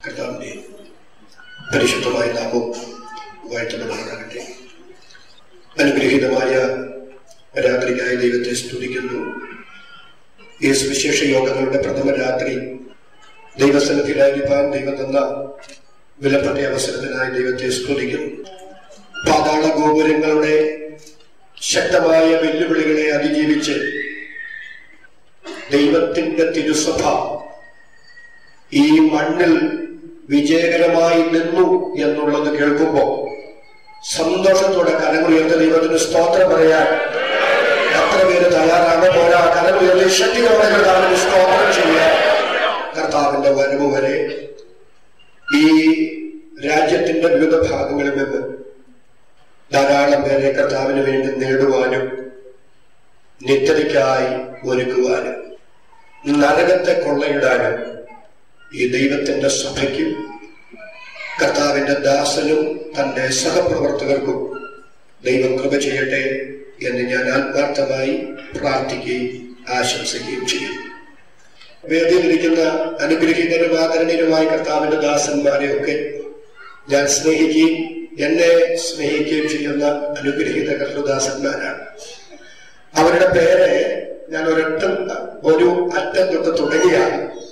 കർത്താവിന്റെ പരിശുദ്ധമായ നാമം വാഴ്ത്തപ്പെടുമാറാകട്ടെ അനുഗ്രഹീതമായ രാത്രിക്കായി ദൈവത്തെ സ്തുതിക്കുന്നു ഈ സുവിശേഷ യോഗങ്ങളുടെ പ്രഥമ രാത്രി ദൈവസ്ഥലത്തിലായിരിക്കാൻ ദൈവം തന്ന വിലപ്പെട്ട അവസരത്തിനായി ദൈവത്തെ സ്തുതിക്കുന്നു പാതാള ഗോപുരങ്ങളുടെ ശക്തമായ വെല്ലുവിളികളെ അതിജീവിച്ച് ദൈവത്തിന്റെ തിരുസഭ ഈ മണ്ണിൽ വിജയകരമായി നിന്നു എന്നുള്ളത് കേൾക്കുമ്പോൾ സന്തോഷത്തോടെ കരമുയർത്ത ദൈവത്തിന് സ്തോത്രം പറയാൻ എത്ര പേര് തയ്യാറാണ് പോരാ കരമുയർത്തി ശക്തിയോടെ കർത്താവിന് സ്തോത്രം ചെയ്യാൻ കർത്താവിന്റെ വരവ് വരെ ഈ രാജ്യത്തിന്റെ വിവിധ ഭാഗങ്ങളിൽ നിന്ന് ധാരാളം പേരെ കർത്താവിന് വേണ്ടി നേടുവാനും നിത്യതയ്ക്കായി ഒരുക്കുവാനും നരകത്തെ കൊള്ളയിടാനും ഈ ദൈവത്തിന്റെ സഭയ്ക്കും കർത്താവിന്റെ ദാസനും തന്റെ സഹപ്രവർത്തകർക്കും ദൈവം കൃപ ചെയ്യട്ടെ എന്ന് ഞാൻ ആത്മാർത്ഥമായി പ്രാർത്ഥിക്കുകയും ആശംസിക്കുകയും ചെയ്യുന്നു വേദിയിലിരിക്കുന്ന അനുഗ്രഹീതരും ആദരണീയരുമായ കർത്താവിന്റെ ദാസന്മാരെയൊക്കെ ഞാൻ സ്നേഹിക്കുകയും എന്നെ സ്നേഹിക്കുകയും ചെയ്യുന്ന അനുഗ്രഹീത കർത്തദാസന്മാരാണ് അവരുടെ പേര് ഞാൻ ഒരൊറ്റ ഒരു അറ്റം തൊട്ട് തുടങ്ങിയാൽ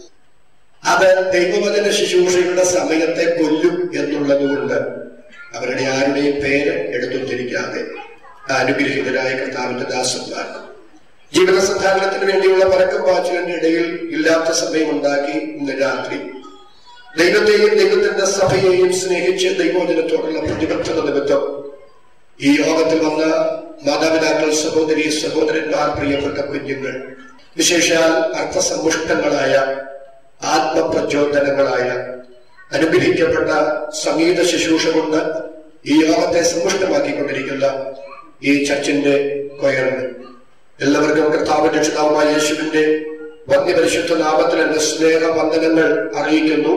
അത് ദൈവവചന ശുശ്രൂഷയുടെ സമയത്തെ കൊല്ലും എന്നുള്ളത് കൊണ്ട് അവരുടെ ആരുടെയും പേര് എടുത്തുദ്ധരിക്കാതെ അനുഗ്രഹീതരായ കർത്താവിന്റെ ദാസന്മാർ ജീവിത സന്ധാരണത്തിന് വേണ്ടിയുള്ള പരക്കം പാച്ചിലിന്റെ ഇടയിൽ ഇല്ലാത്ത സമയം ഉണ്ടാക്കി ഇന്ന് രാത്രി ദൈവത്തെയും ദൈവത്തിന്റെ സഭയെയും സ്നേഹിച്ച് ദൈവവചനത്തോടുള്ള പ്രതിബദ്ധത നിമിത്തം ഈ യോഗത്തിൽ വന്ന മാതാപിതാക്കൾ സഹോദരി സഹോദരന്മാർ പ്രിയപ്പെട്ട കുഞ്ഞുങ്ങൾ വിശേഷാൽ അർത്ഥസമ്പുഷ്ടങ്ങളായ ആത്മപ്രചോദനങ്ങളായ അനുഗ്രഹിക്കപ്പെട്ട സംഗീത ശുശ്രൂഷ കൊണ്ട് ഈ യോഗത്തെ സമ്പുഷ്ടമാക്കിക്കൊണ്ടിരിക്കുന്ന ഈ ചർച്ചിന്റെ കൊയറിന് എല്ലാവർക്കും കർത്താവ് രക്ഷിതാവുമായ യേശുവിന്റെ വന്യപരിശുദ്ധ നാമത്തിൽ എന്റെ സ്നേഹവന്ദനങ്ങൾ അറിയിക്കുന്നു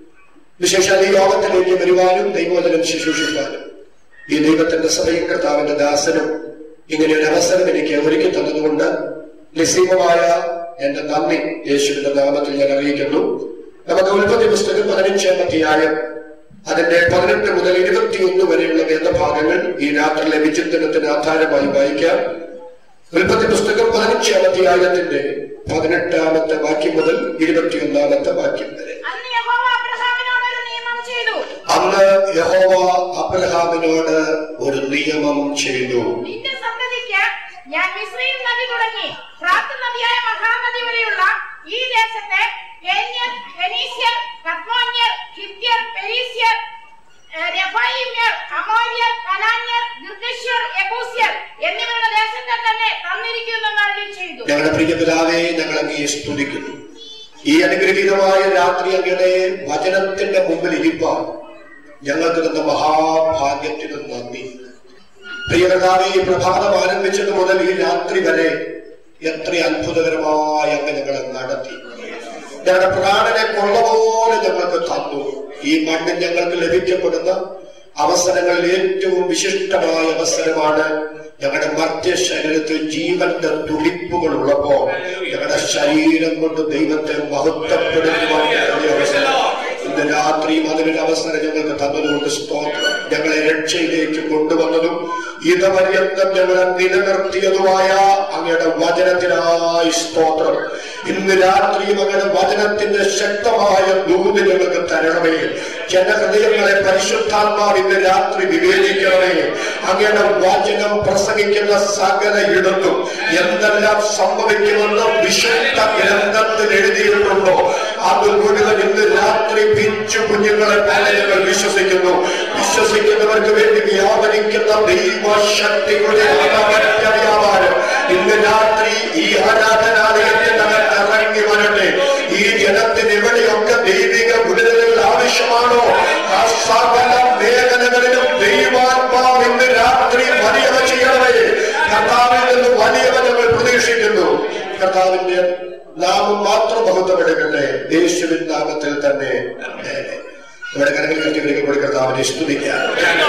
വിശേഷാൽ ഈ യോഗത്തിലേക്ക് വരുവാനും ദൈവോദനം ശുശ്രൂഷിക്കാനും ഈ ദൈവത്തിന്റെ സഭയും കർത്താവിന്റെ ദാസനും ഇങ്ങനെ ഒരു അവസരം എനിക്ക് ഒരുക്കി തന്നതുകൊണ്ട് നിസ്സീമമായ എന്റെ നന്ദി യേശുവിന്റെ നാമത്തിൽ ഞാൻ അറിയിക്കുന്നു നമുക്ക് ഉൽപ്പത്തി പുസ്തകം പതിനഞ്ചാം അധ്യായം അതിന്റെ പതിനെട്ട് മുതൽ ഇരുപത്തിയൊന്ന് വരെയുള്ള വേദഭാഗങ്ങൾ ഈ രാത്രിയിലെ വിചിന്തനത്തിന് ആധാരമായി വായിക്കാം ഉൽപ്പത്തി പുസ്തകം പതിനഞ്ചാം അധ്യായത്തിന്റെ പതിനെട്ടാമത്തെ വാക്യം മുതൽ ഇരുപത്തിയൊന്നാമത്തെ വാക്യം വരെ അന്ന് യഹോവ അബ്രഹാമിനോട് ഒരു നിയമം ചെയ്തു അന്ന് യഹോവ അബ്രഹാമിനോട് ഒരു നിയമം ചെയ്തു നിന്റെ സന്തതിക്ക് ഞാൻ മിസ്രൈം നദി തുടങ്ങി ഫ്രാത്ത് നദിയായ മഹാനദി വരെയുള്ള ഈ ദേശത്തെ കേന്യർ ഫെനീസ്യർ കത്മോന്യർ ഹിത്യർ പെരീസ്യർ ഏഹ്, രെഫായിമ്യർ അമോര്യർ കനാന്യർ ഗിർഗശ്യർ യബൂസ്യർ എന്നിവരുടെ ദേശത്തെ തന്നെ തന്നിരിക്കുമെന്ന് അരുളി ചെയ്തു ഞങ്ങളുടെ പ്രിയ പിതാവെ ഞങ്ങൾ അങ്ങയെ സ്തുതിക്കുന്നു ഈ അനുഗ്രഹീതമായ രാത്രി അങ്ങയുടെ വചനത്തിന്റെ മുമ്പിൽ ഇരിപ്പാൻ ഞങ്ങൾക്ക് തന്ന മഹാഭാഗ്യത്തിന് നന്ദി പ്രിയ പിതാവെ ഈ പ്രഭാതം ആരംഭിച്ചത് മുതൽ ഈ രാത്രി വരെ എത്ര അത്ഭുതകരമായി അങ്ങ് ഞങ്ങളെ നടത്തി ഞങ്ങളുടെ പ്രാണനെ കൊള്ള പോലെ ഞങ്ങൾക്ക് തന്നു ഈ മണ്ണിൽ ഞങ്ങൾക്ക് ലഭിക്കപ്പെടുന്ന അവസരങ്ങളിൽ ഏറ്റവും വിശിഷ്ടമായ അവസരമാണ് ഞങ്ങളുടെ മധ്യ ശരീരത്തിൽ ജീവന്റെ തുടിപ്പുകൾ ഉള്ളപ്പോൾ ഞങ്ങളുടെ ശരീരം കൊണ്ട് ദൈവത്തെ മഹത്വപ്പെടുത്തുവാൻ കഴിയ അവസരം ഇന്ന് രാത്രിയും അതിനൊരു അവസരം ഞങ്ങൾക്ക് തന്നതുകൊണ്ട് സ്തോത്രം ഞങ്ങളെ രക്ഷയിലേക്ക് കൊണ്ടുവന്നതും ഇതപര്യന്തം ഞങ്ങളെ നിലനിർത്തിയതുമായ അങ്ങയുടെ വചനത്തിനായി സ്തോത്രം ഇന്ന് രാത്രിയും അങ്ങയുടെ വചനത്തിന്റെ ശക്തമായ ദൂത് ഞങ്ങൾക്ക് തരണമേ ജനഹൃദയങ്ങളെ പരിശുദ്ധാത്മാവ് ഇന്ന് രാത്രി വിവേചിക്കണമേ അങ്ങയുടെ വചനം പ്രസംഗിക്കുന്ന സകല ഇടത്തും എന്തെല്ലാം സംഭവിക്കുമെന്ന് വിശുദ്ധ ഗ്രന്ഥത്തിൽ എഴുതിയിട്ടുണ്ടോ അത് മുഴുവൻ ഇന്ന് രാത്രി പിഞ്ചു കുഞ്ഞുങ്ങളെ പോലെ ഞങ്ങൾ വിശ്വസിക്കുന്നു വിശ്വസിക്കുന്നവർക്ക് വേണ്ടി വ്യാപരിക്കുന്ന ദൈവശക്തിയുടെ അളവറ്റ വ്യാപാരം ഇന്ന് രാത്രി ഈ ആരാധനാലയത്തിനകത്ത് ഇറങ്ങി വരട്ടെ ഈ ജനത്തിന് എവിടെയൊക്കെ ദൈവിക വിടുതലുകൾ ആവശ്യമാണോ ആ സകല മേഖലകളിലും ദൈവാത്മാവ് ഇന്ന് രാത്രി വലിയവ ചെയ്യണമേ കർത്താവിൽ നിന്ന് വലിയവ ഞങ്ങൾ പ്രതീക്ഷിക്കുന്നു കർത്താവിന്റെ നാമം മാത്രം ബഹുത്വമെടുക്കട്ടെ യേശുവിൻ നാമത്തിൽ തന്നെ ആമേൻ. നമ്മുടെ കരങ്ങൾ കെട്ടിപ്പിടിക്കാൻ കൂടി കർത്താവിനെ സ്തുതിക്കാം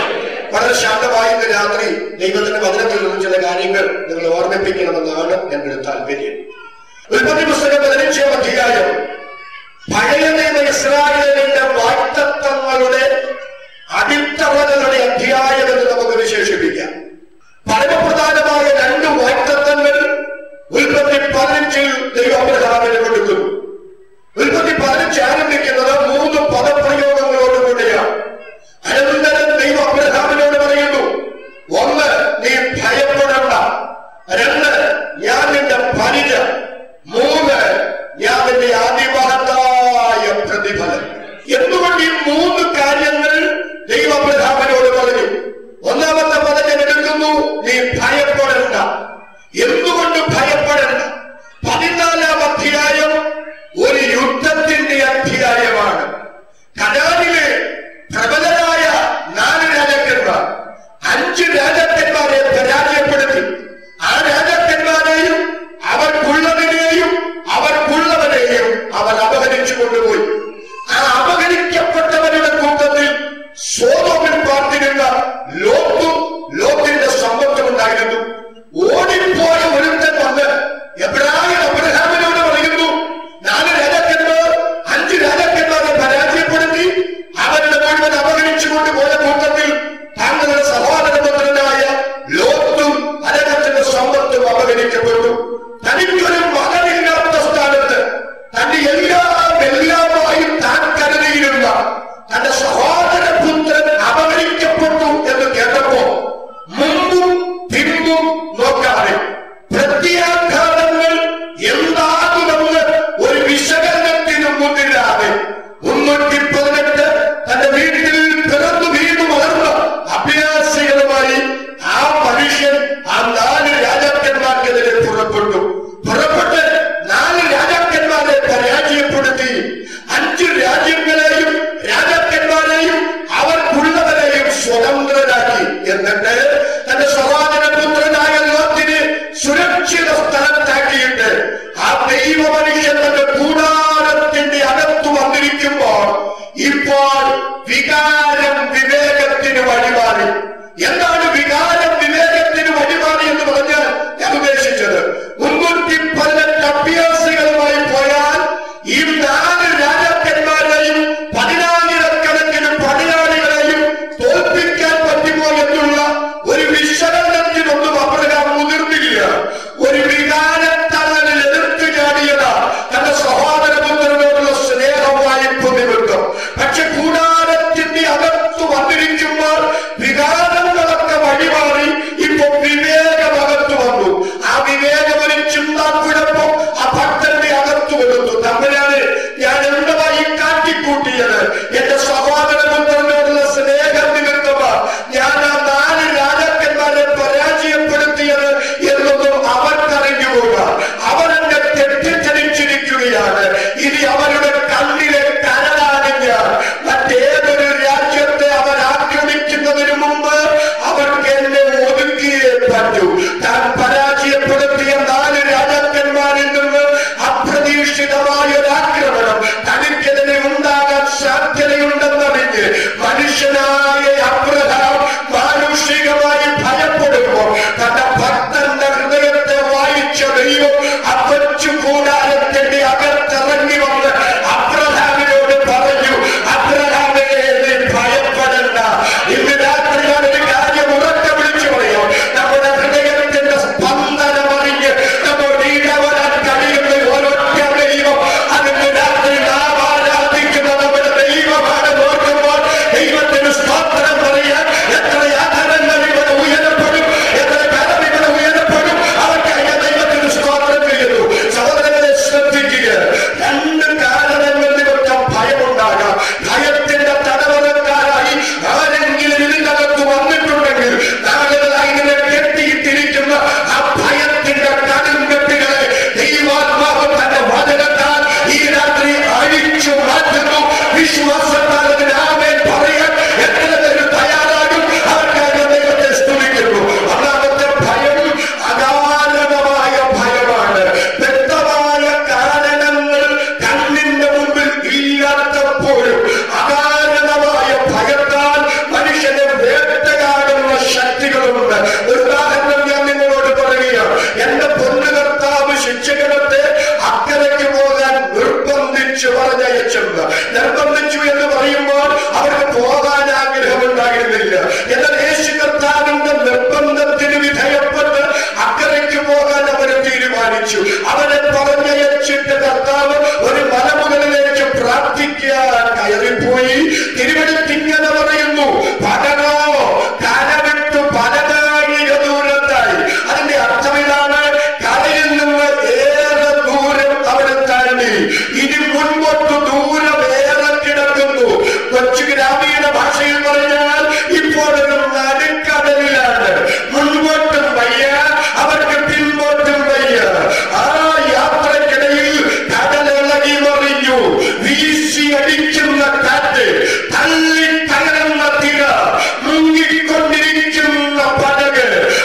വളരെ ശാന്തമായി ഇന്ന് രാത്രി ദൈവത്തിന്റെ വചനത്തിൽ നിന്ന് ചില കാര്യങ്ങൾ നിങ്ങൾ ഓർമ്മിപ്പിക്കണമെന്നാണ് ഞങ്ങളുടെ താല്പര്യം ഉൽപ്പത്തി പുസ്തകം പതിനഞ്ചാം അധ്യായം പഴയ നിയമ ഇസ്രായേലിന്റെ വാക്യ അവനെ പറഞ്ഞയച്ചിട്ട് കർത്താവ് ഒരു മലമുകളിലേക്ക് പ്രാർത്ഥിക്കാൻ കയറിപ്പോയി തിരുവനത്തിങ്ങനെ പറയുന്നു പടനോ കരവിട്ടു പലതാഴിക ദൂരത്തായി അതിന്റെ അർത്ഥം ഇതാണ് കരയിൽ നിന്ന് ഏറെ ദൂരം അവിടെ താണ്ടി ഇനി മുൻപോട്ട് ദൂരം ഏറെ കിടക്കുന്നു കൊച്ചു ഗ്രാമീണ ഭാഷയിൽ പറഞ്ഞാൽ ഇപ്പോഴൊരു നടുക്കടലിലാണ് മുൻപോട്ടും വയ്യ അവർക്ക് പിൻപോട്ടും വയ്യ ആ യാത്രക്കിടയിൽ കടലിളകി മറിഞ്ഞു വീശി അടിക്കുന്ന കാറ്റ് തള്ളി തകരുന്ന തിര മുങ്ങിക്കൊണ്ടിരിക്കുന്ന പടക്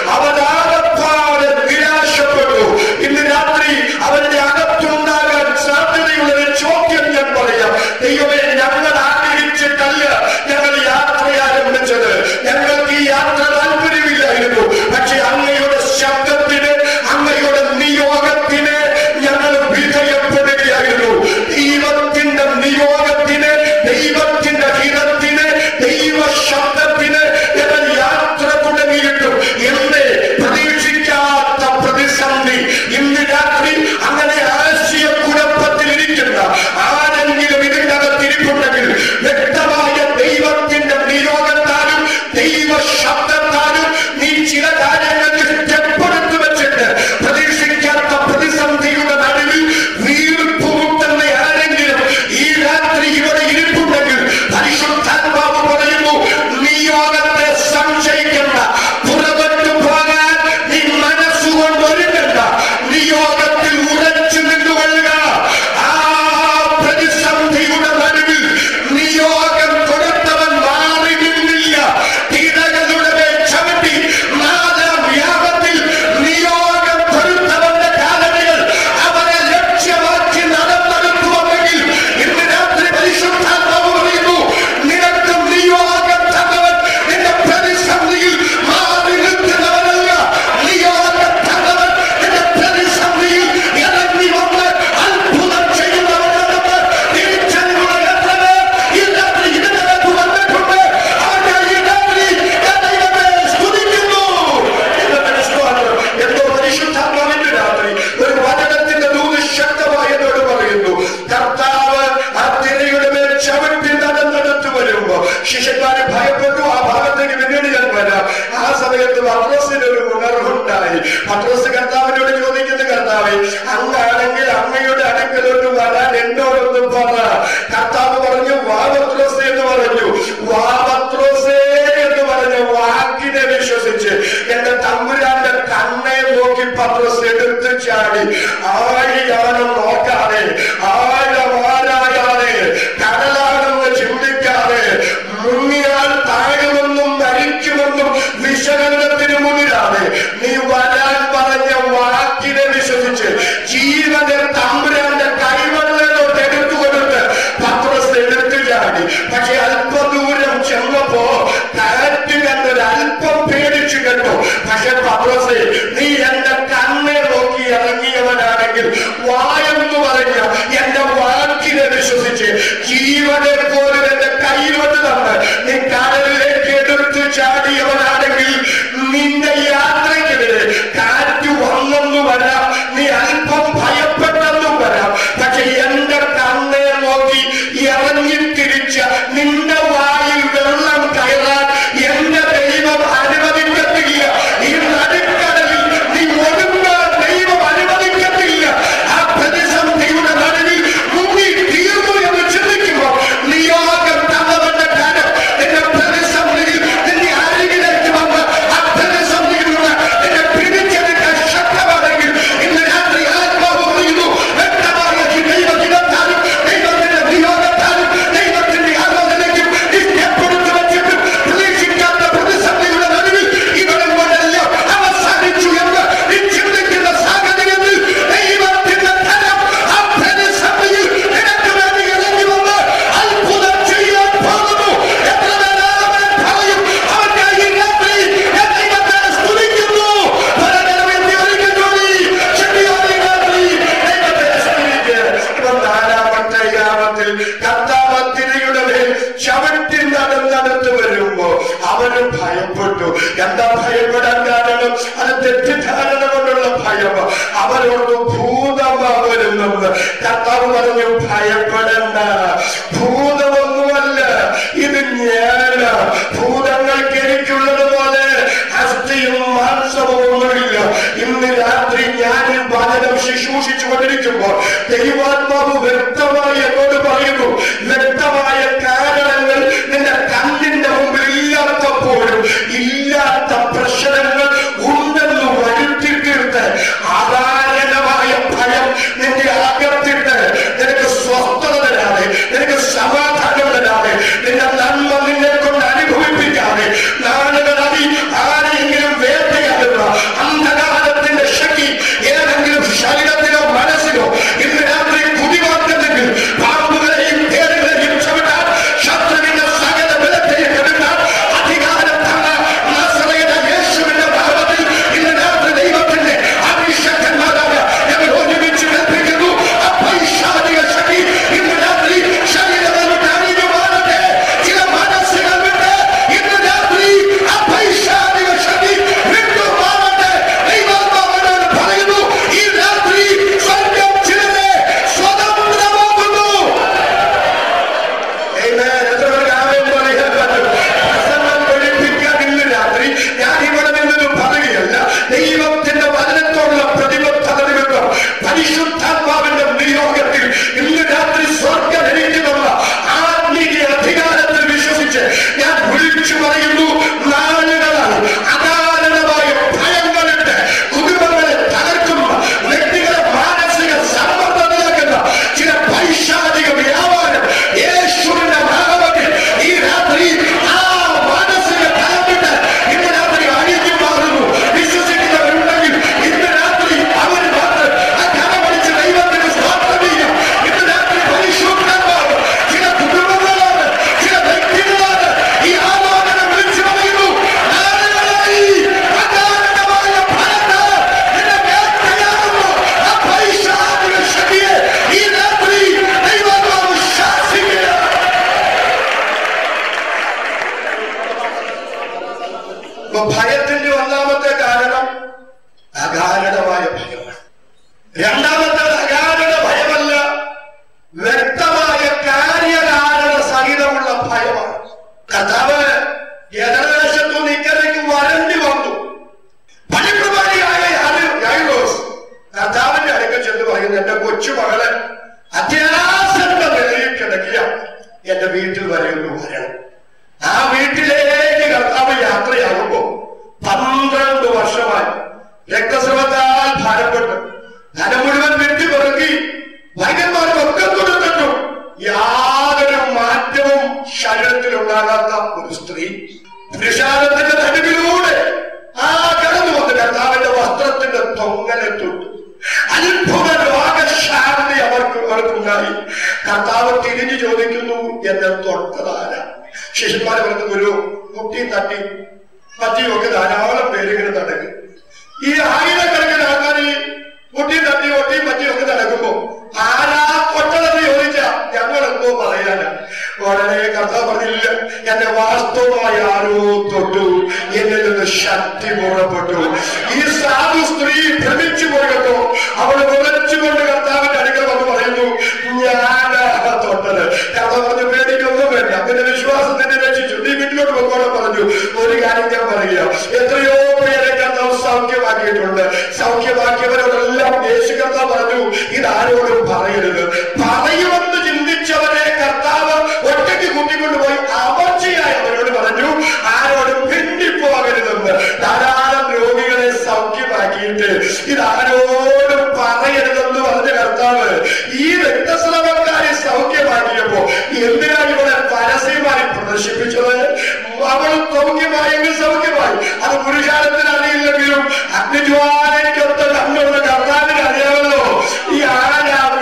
അവരാകപ്പാട് നിരാശപ്പെട്ടു ഇന്ന് രാത്രി അവരുടെ അകത്തുണ്ടാകാൻ സാധ്യതയുള്ള ഒരു ചോദ്യം ഞാൻ പറയാം ദൈവമേ ഞങ്ങൾ ആഗ്രഹിച്ചിട്ടല്ല ഞങ്ങൾ യാത്ര ആരംഭിച്ചത് ഞങ്ങൾക്ക് ഈ യാത്ര താല്പര്യമില്ലായിരുന്നു പക്ഷെ അങ്ങയുടെ ശബ്ദത്തിന് അങ്ങയുടെ നിയോഗത്തിന് ഞങ്ങൾ വിധേയപ്പെടുകയായിരുന്നു ദൈവത്തിന്റെ നിയോഗത്തിന് ദൈവത്തിന്റെ ഹിതത്തിന് ദൈവ ശബ്ദത്തിന് ഞങ്ങൾ യാത്ര തുടങ്ങിയിട്ടും എന്തേ പ്രതീക്ഷിക്കാത്ത പ്രതിസന്ധി ഇന്ന് രാത്രി അങ്ങനെ ആശയക്കുഴപ്പത്തിലിരിക്കുന്ന ആരെങ്കിലും ഇതിനകത്തിരിപ്പുണ്ടെങ്കിൽ വ്യക്തമായ ദൈവത്തിന്റെ നിയോഗത്താലും ദൈവ ശബ്ദത്താലും നീ ചില കാര്യങ്ങൾക്ക് സ്റ്റെപ്പെടുത്തു വെച്ചിട്ട് പ്രതീക്ഷിക്കാത്ത പ്രതിസന്ധിയുടെ നടുവിൽ വീർപ്പുമുട്ടുന്ന ആരെങ്കിലും ഈ രാത്രി ഇവിടെ ഇരിപ്പുണ്ടെങ്കിൽ പരിശുദ്ധാത്മാവ് പറയുന്നു നിയോഗത്തെ സംശയിക്കണ്ട പുറപ്പെട്ടു പോകാൻ നീ മനസ്സുകൊണ്ട് ഒരുങ്ങണ്ട നിയോഗത്തിൽ ഉറച്ചു നിന്നുകൊള്ളുക ആ പ്രതിസന്ധിയുടെ നടുവിൽ നിയോഗം കൊടുത്തവൻ മാറി നിന്നില്ല തിരകളുടെ മേൽ ചവിട്ടി നാലാം വ്യാപത്തിൽ നിയോഗം കൊടുത്തവന്റെ കാലടികൾ അവനെ ലക്ഷ്യമാക്കി നടന്നെടുക്കുമെങ്കിൽ ഇന്ന് രാത്രി പരിശുദ്ധാത്മാവ് പറയുന്നു നിനക്ക് നിയോഗം തന്നവൻ നിന്റെ പ്രതിസന്ധിയിൽ മാറി നിൽക്കുന്നവനല്ല നിയോഗം തന്നവൻ നിന്റെ പ്രതിസന്ധിയിൽ ഇറങ്ങി വന്ന് അത്ഭുതം ചെയ്യുന്നവനാണെന്ന് തിരിച്ചറിവുള്ള എത്ര പേർ ഈ രാത്രി ഇതിനകത്ത് വന്നിട്ടുണ്ട് അവരുടെ ഈ രാത്രി ഞാൻ ദൈവത്തെ സ്തുതിക്കുന്നു ദൈവത്തിന് സ്തോത്രം. എന്തോ പരിശുദ്ധാത്മാവിന്റെ രാത്രി ഒരു വചനത്തിന്റെ ദൂത് ശക്തമായി എന്നോട് പറയുന്നു കർത്താവ് ആ തിരയുടെ മേൽ ചവിട്ടി നടന്നെടുത്ത് വരുമ്പോ ശിഷ്യന്മാരെ ഭയപ്പെട്ടു ആ ഭാഗത്തേക്ക് പിന്നീട് ഞാൻ വരാം ആ സമയത്ത് പത്രോസിന് ഒരു ഉണർവുണ്ടായി പത്രോസ് കർത്താവിനോട് ചോദിക്കുന്നു കർത്താവെ അങ്ങാണെങ്കിൽ അങ്ങയുടെ അടുക്കലോട്ട് വരാൻ എന്നോടൊന്ന് പറ കർത്താവ് പറഞ്ഞു വാ പത്രോസ് എന്ന് പറഞ്ഞു വാ പത്രോസേ എന്ന് പറഞ്ഞ വാക്കിനെ വിശ്വസിച്ച് എന്റെ തമ്പുരാന്റെ കണ്ണെ നോക്കി പത്രോസ് എടുത്തു ചാടി ആഴിയാനും നോക്കാതെ ആഴമാരായാതെ കടലാണെന്ന് ചിന്തിക്കാതെ മുങ്ങിയാൽ താഴുമെന്നും മരിക്കുമെന്നും വിശകലനത്തിന് മുന്നിലാണ് നീ വരാൻ പറഞ്ഞ വാക്കിനെ വിശ്വസിച്ച് ജീവനെ തമ്പുരാന്റെ കൈവെള്ളലോട്ട് എടുത്തു കൊടുത്ത് പത്രോസ് എടുത്തു ചാടി പക്ഷെ അല്പദൂരം ചെന്നപ്പോ കാറ്റ് കണ്ടൊരു അല്പം പേടിച്ചു കണ്ടു പക്ഷെ പത്രോസേ നീ എന്റെ കണ്ണെ നോക്കി ഇറങ്ങിയവനാണെങ്കിൽ വായെന്ന് പറഞ്ഞ എന്റെ വാക്കിനെ വിശ്വസിച്ച് ജീവനെ പോലും എന്റെ കയ്യിലോട്ട് തന്ന് നീ കടലിലേക്ക് എടുത്തു ചാടിയവനാണെങ്കിൽ നിന്റെ യാത്രയ്ക്കെതിരെ കാറ്റ് വന്നെന്നു വരാം നീ അല്പം ഭയപ്പെട്ടെന്നും വരാം പക്ഷെ എന്റെ കണ്ണെ നോക്കി ഇറങ്ങി തിരിച്ച നിന്റെ വായിൽ വെള്ളം കയറാൻ എന്റെ ദൈവം അനുവദിക്കത്തില്ല ഈ നടുക്കടലിൽ നീ ഒടുങ്ങാൻ ദൈവം അനുവദിക്കത്തില്ല ആ പ്രതിസന്ധിയുടെ നടുവിൽ മുങ്ങി തീർന്നു എന്ന് ചിന്തിക്കുമ്പോ നിയോഗം തന്നവന്റെ കാലം നിന്റെ പ്രതിസന്ധിയിൽ നിന്റെ അരികിലേക്ക് വന്ന് ആ പ്രതിസന്ധിയിൽ നിന്ന് നിന്നെ പിടിച്ചെടുക്കാൻ ശക്തമാണെങ്കിൽ ഇന്ന് രാത്രി ആത്മാവ് പറയുന്നു വ്യക്തമായ ഈ ദൈവഹിതത്താലും ദൈവത്തിന്റെ നിയോഗത്താലും ദൈവത്തിന്റെ ആലോചനയ്ക്കും ഇഷ്ടപ്പെടുത്തു വെച്ചിട്ടും പ്രതീക്ഷിക്കാത്ത പ്രതിസന്ധിയുടെ നടുവിൽ ഇവരെ കൊണ്ടെല്ലാം അവസാനിച്ചു എന്ന് നീ ചിന്തിക്കുന്ന സാഹചര്യത്തിൽ ദൈവത്തിന്റെ തരം ആ പ്രതിസന്ധിയിൽ നിനക്ക് വേണ്ടി ഇറങ്ങി വന്ന് അത്ഭുതം ചെയ്യാൻ പോകുന്നു എത്ര പേരാണ് പറയും അവന്റെ ഈ രാത്രി ഞാൻ ദൈവത്തെ സ്തുതിക്കുന്നു പരകരമെത്തി ഒരിക്കൽ കൂടി ശക്തിയോടെ രാത്രി ദൈവത്തെ സ്തുതിക്കുക ഇവൻ നാലാമത്തെ യാമത്തിൽ കർത്താവ് തിരയുടെ മേൽ ചവിട്ടി നടന്നടുത്ത് വരുമ്പോ അവന് ഭയപ്പെട്ടു എന്താ ഭയപ്പെടാൻ കാരണം അത് തെറ്റിദ്ധാരണ കൊണ്ടുള്ള ഭയം അവരോട് ഭൂത വരുമെന്ന് കർത്താവ് പറഞ്ഞു ഭയപ്പെടണ്ട ഭൂതമൊന്നുമല്ല ഇത് ഞാന് ഭൂതങ്ങൾക്ക് എനിക്കുള്ളതുപോലെ അസ്ഥിയും മാംസവും ഒന്നുമില്ല ഇന്ന് രാത്രി ഞാൻ ഈ വചനം ശുശ്രൂഷിച്ചു കൊണ്ടിരിക്കുമ്പോൾ ദൈവാത്മാവ് വ്യക്തമായി എന്നോട് പറയുന്നു വ്യക്തമായ കാരണങ്ങൾ നിന്റെ കണ്ണിന്റെ മുമ്പിൽ ഇല്ലാത്തപ്പോഴും ഇല്ലാത്ത പ്രശ്നങ്ങൾ ഉണ്ടെന്ന് വരുത്തി തീർത്ത് അകാരണമായ ഭയം നിന്റെ അകത്തിട്ട് നിനക്ക് സ്വസ്ഥത തരാതെ നിനക്ക് സമാധാനം തരാതെ നിന്റെ നന്മ നിന്നെ കൊണ്ട് അനുഭവിപ്പിക്കാതെ നാളുകൾ അതി ആരെയെങ്കിലും വേട്ടയാടുന്ന അന്ധകാരത്തിന്റെ ശക്തി ഏതെങ്കിലും ശരീരത്തിലോ മനസ്സിലോ ഇന്ന് രാത്രി കുടിമാറ്റുന്നെങ്കിൽ പാമ്പുകളെയും തേടുകളെയും ചവിട്ടാൻ ശത്രുവിന്റെ സകല ബലത്തെയും കെടുത്താൻ അധികാരത്താണ് നസറയുടെ യേശുവിന്റെ നാമത്തിൽ ഇന്ന് രാത്രി ദൈവത്തിന്റെ അഭിഷക്തന്മാരായ ഞങ്ങൾ ഒരുമിച്ച് കൽപ്പിക്കുന്നു ആ പൈശാചിക ശക്തി ഇന്ന് രാത്രി ശരീരത്തിൽ വിട്ട് അണിഞ്ഞു മാറട്ടെ ചില മനസ്സുകൾ വിട്ട് ഇന്ന് രാത്രി ആ പൈശാചിക ശക്തി വിട്ടു മാറട്ടെ ദൈവാത്മാവനോട് പറയുന്നു ഈ രാത്രി സ്വർഗം ചിലരെ സ്വതന്ത്രമാക്കുന്നു Amen. എത്ര പേർക്ക് ആമേൻ പറയാൻ പറ്റും? പ്രസംഗം പഠിപ്പിക്കാൻ ഇന്ന് രാത്രി ഞാൻ ഇവിടെ നിന്നൊരു പറയുകയല്ല ദൈവത്തിന്റെ വചനത്തോടുള്ള പ്രതിബദ്ധത നിമിത്തം പരിശുദ്ധാത്മാവിന്റെ നിയോഗത്തിൽ ഇന്ന് രാത്രി സ്വർഗം എനിക്കുന്നുള്ള ആത്മീയ അധികാരത്തിൽ വിശ്വസിച്ച് ഞാൻ വിളിച്ചു പറയുന്നു നാളുകളായി അകാരണമായ ഭയങ്ങളിട്ട് കുടുംബങ്ങളെ തകർക്കുന്ന വ്യക്തികളെ മാനസിക സമ്മർദ്ദത്തിലാക്കുന്ന ചില പൈശാചിക വ്യാപാരം യേശുവിന്റെ നാമത്തിൽ ഈ രാത്രി ആ മാനസിക തലത്തിട്ട് ഇന്ന് രാത്രി അഴിഞ്ഞു മാറുന്നു വിശ്വസിക്കുന്നവരുണ്ടെങ്കിൽ ഇന്ന് രാത്രി അവർ മാത്രം ആ കരമടിച്ച് ദൈവത്തിന് സ്വാഗതം ചെയ്യാം ഇന്ന് രാത്രി പരിശുദ്ധന്മാർ ചില കുടുംബങ്ങളാണ് ചില വ്യക്തികളാണ് ഈ ആലോചന വിളിച്ചു പറയുന്നു നാളുകളായി അകാരണമായ ഫലത്ത് നിന്നെ വേട്ടയാടുന്നു ആ പൈശാചിക ശക്തിയെ ഈ രാത്രി ദൈവമാവ് ശാസിക്കുക അപ്പൊ ഭയത്തിന്റെ ഒന്നാമത്തെ കാരണം അകാരണമായ ഭയമാണ് രണ്ടാമത്തെ അകാരണ ഭയമല്ല വ്യക്തമായ കാര്യകാരണ സഹിതമുള്ള ഭയമാണ് കർത്താവ് എതിർദേശത്തു നിക്കലേക്ക് വരണ്ടി വന്നു പണിപ്രമാണിയായ യാലു- യായിറോസ് കർത്താവിന്റെ അടുക്കൽ ചെന്ന് പറയുന്നു എന്റെ കൊച്ചു മകള് അത്യാസന്റെ നിലയിൽ കിടക്കിയ എന്റെ വീട്ടിൽ വരെയൊന്ന് വരണം ആ വീട്ടിലേക്ക് കർത്താവ് യാത്രയാകുമ്പോ പന്ത്രണ്ട് വർഷമായി രക്തസ്രവത്താൽ ഭാരപ്പെട്ട് ധനം മുഴുവൻ വെട്ടി പെറുക്കി വൈദ്യന്മാർക്കൊക്കെ കൊടുത്തിട്ടും യാതൊരു മാറ്റവും ശരീരത്തിലുണ്ടാകാത്ത ഒരു സ്ത്രീ പുരുഷാരത്തിന്റെ നടുവിലൂടെ ആ കടന്നു വന്ന് കർത്താവിന്റെ വസ്ത്രത്തിന്റെ തൊങ്ങലെ തൊട്ടു അത്ഭുത രോഗശാന്തി അവർക്ക് അവർക്കുണ്ടായി കർത്താവ് തിരിഞ്ഞു ചോദിക്കുന്നു എന്നെ തൊട്ടതാര ശിഷ്യന്മാർ പറഞ്ഞു ഗുരു മുട്ടി തട്ടി പറ്റിയൊക്കെ ധാരാളം പേരിങ്ങനെ നടക്കും ഈ ആയിരക്കണക്കിന് ആൾക്കാർ ഈ മുട്ടി തട്ടി ഒട്ടി പറ്റിയൊക്കെ നടക്കുമ്പോ ആരാ തൊട്ടതെന്ന് ചോദിച്ചാ ഞങ്ങൾ എന്തോ പറയാനാ ഉടനെ കർത്താവ് പറഞ്ഞില്ല എന്നെ വാസ്തവമായി ആരോ തൊട്ടു എന്നിൽ നിന്ന് ശക്തി പുറപ്പെട്ടു ഈ സാധു സ്ത്രീ ഭ്രമിച്ചു പോയല്ലോ അവൾ വിളച്ചുകൊണ്ട് കർത്താവിന്റെ അടുക്കൽ വന്ന് പറയുന്നു ഞാനാ തൊട്ടത് കർത്താവ് പറഞ്ഞു പേടിക്കൊന്നും വേണ്ട നിന്റെ വിശ്വാസത്തിന്റെ രക്ഷിച്ചു നീ വീട്ടിലോട്ട് പോകോളം പറഞ്ഞു ഒരു കാര്യം ഞാൻ പറയുക എത്രയോ പേരെ കർത്താവ് സൗഖ്യമാക്കിയിട്ടുണ്ട് സൗഖ്യമാക്കിയവരോടെല്ലാം യേശു കർത്താവ് പറഞ്ഞു ഇതാരോടും പറയരുത് പറയുമെന്ന് ചിന്തിച്ചവരെ കർത്താവ് ഒറ്റയ്ക്ക് കൂട്ടിക്കൊണ്ടുപോയി അമർച്ചയായി അവരോട് പറഞ്ഞു ആരോടും ഭിന്നിപ്പോകരുതെന്ന് ധാരാളം രോഗികളെ സൗഖ്യമാക്കിയിട്ട് ഇതാരോടും പറയരുതെന്ന് പറഞ്ഞ കർത്താവ് ഈ രക്തസ്രവക്കാരെ സൗഖ്യമാക്കിയപ്പോ എന്തിനാണ് ഇവിടെ പരസ്യമായി പ്രദർശിപ്പിച്ചത് അവൾ സൗഖ്യമായെങ്കിൽ സൗഖ്യമായി അത് പുരുഷാരത്തിന് അറിയില്ലെങ്കിലും അഗ്നിജ്വാലയ്ക്കൊത്ത കണ്ണുള്ള കർത്താവിന് അറിയാമല്ലോ ഈ ആരാ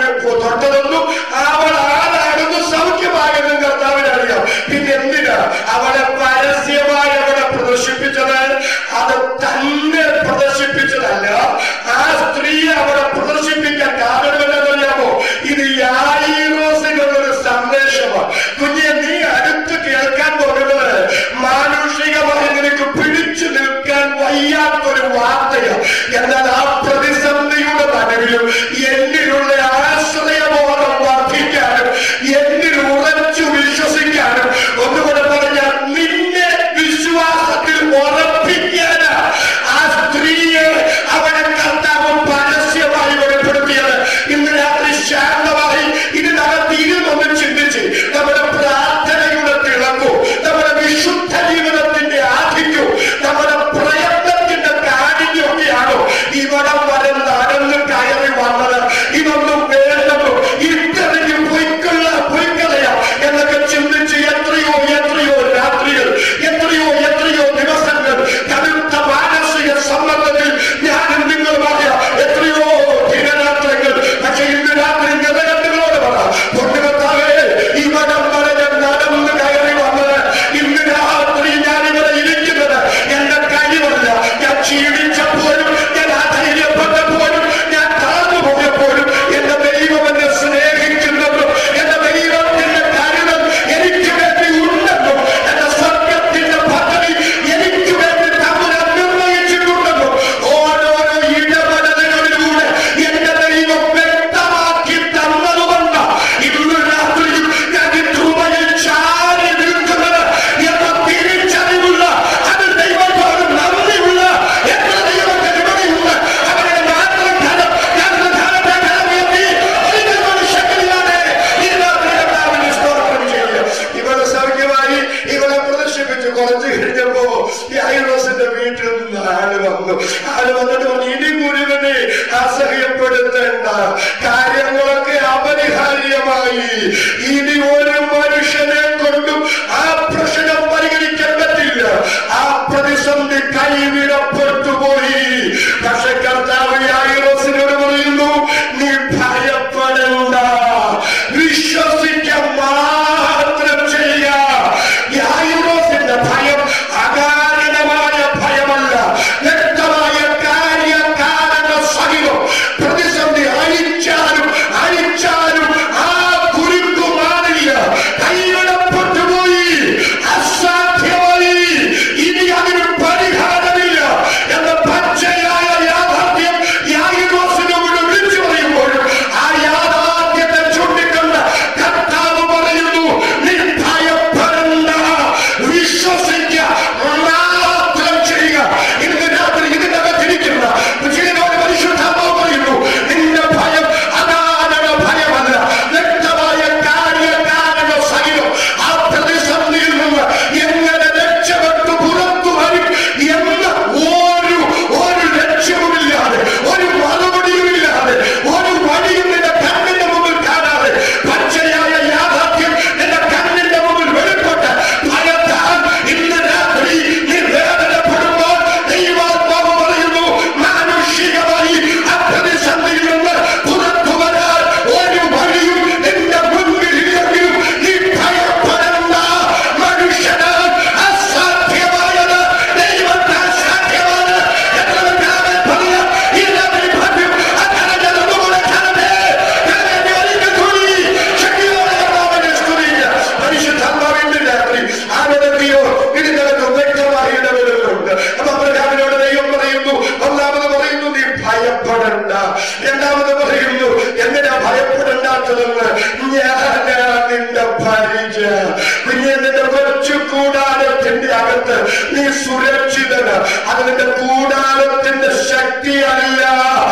നീ സുരക്ഷിതന് അത് നിന്റെ കൂടാരത്തിന്റെ ശക്തിയല്ല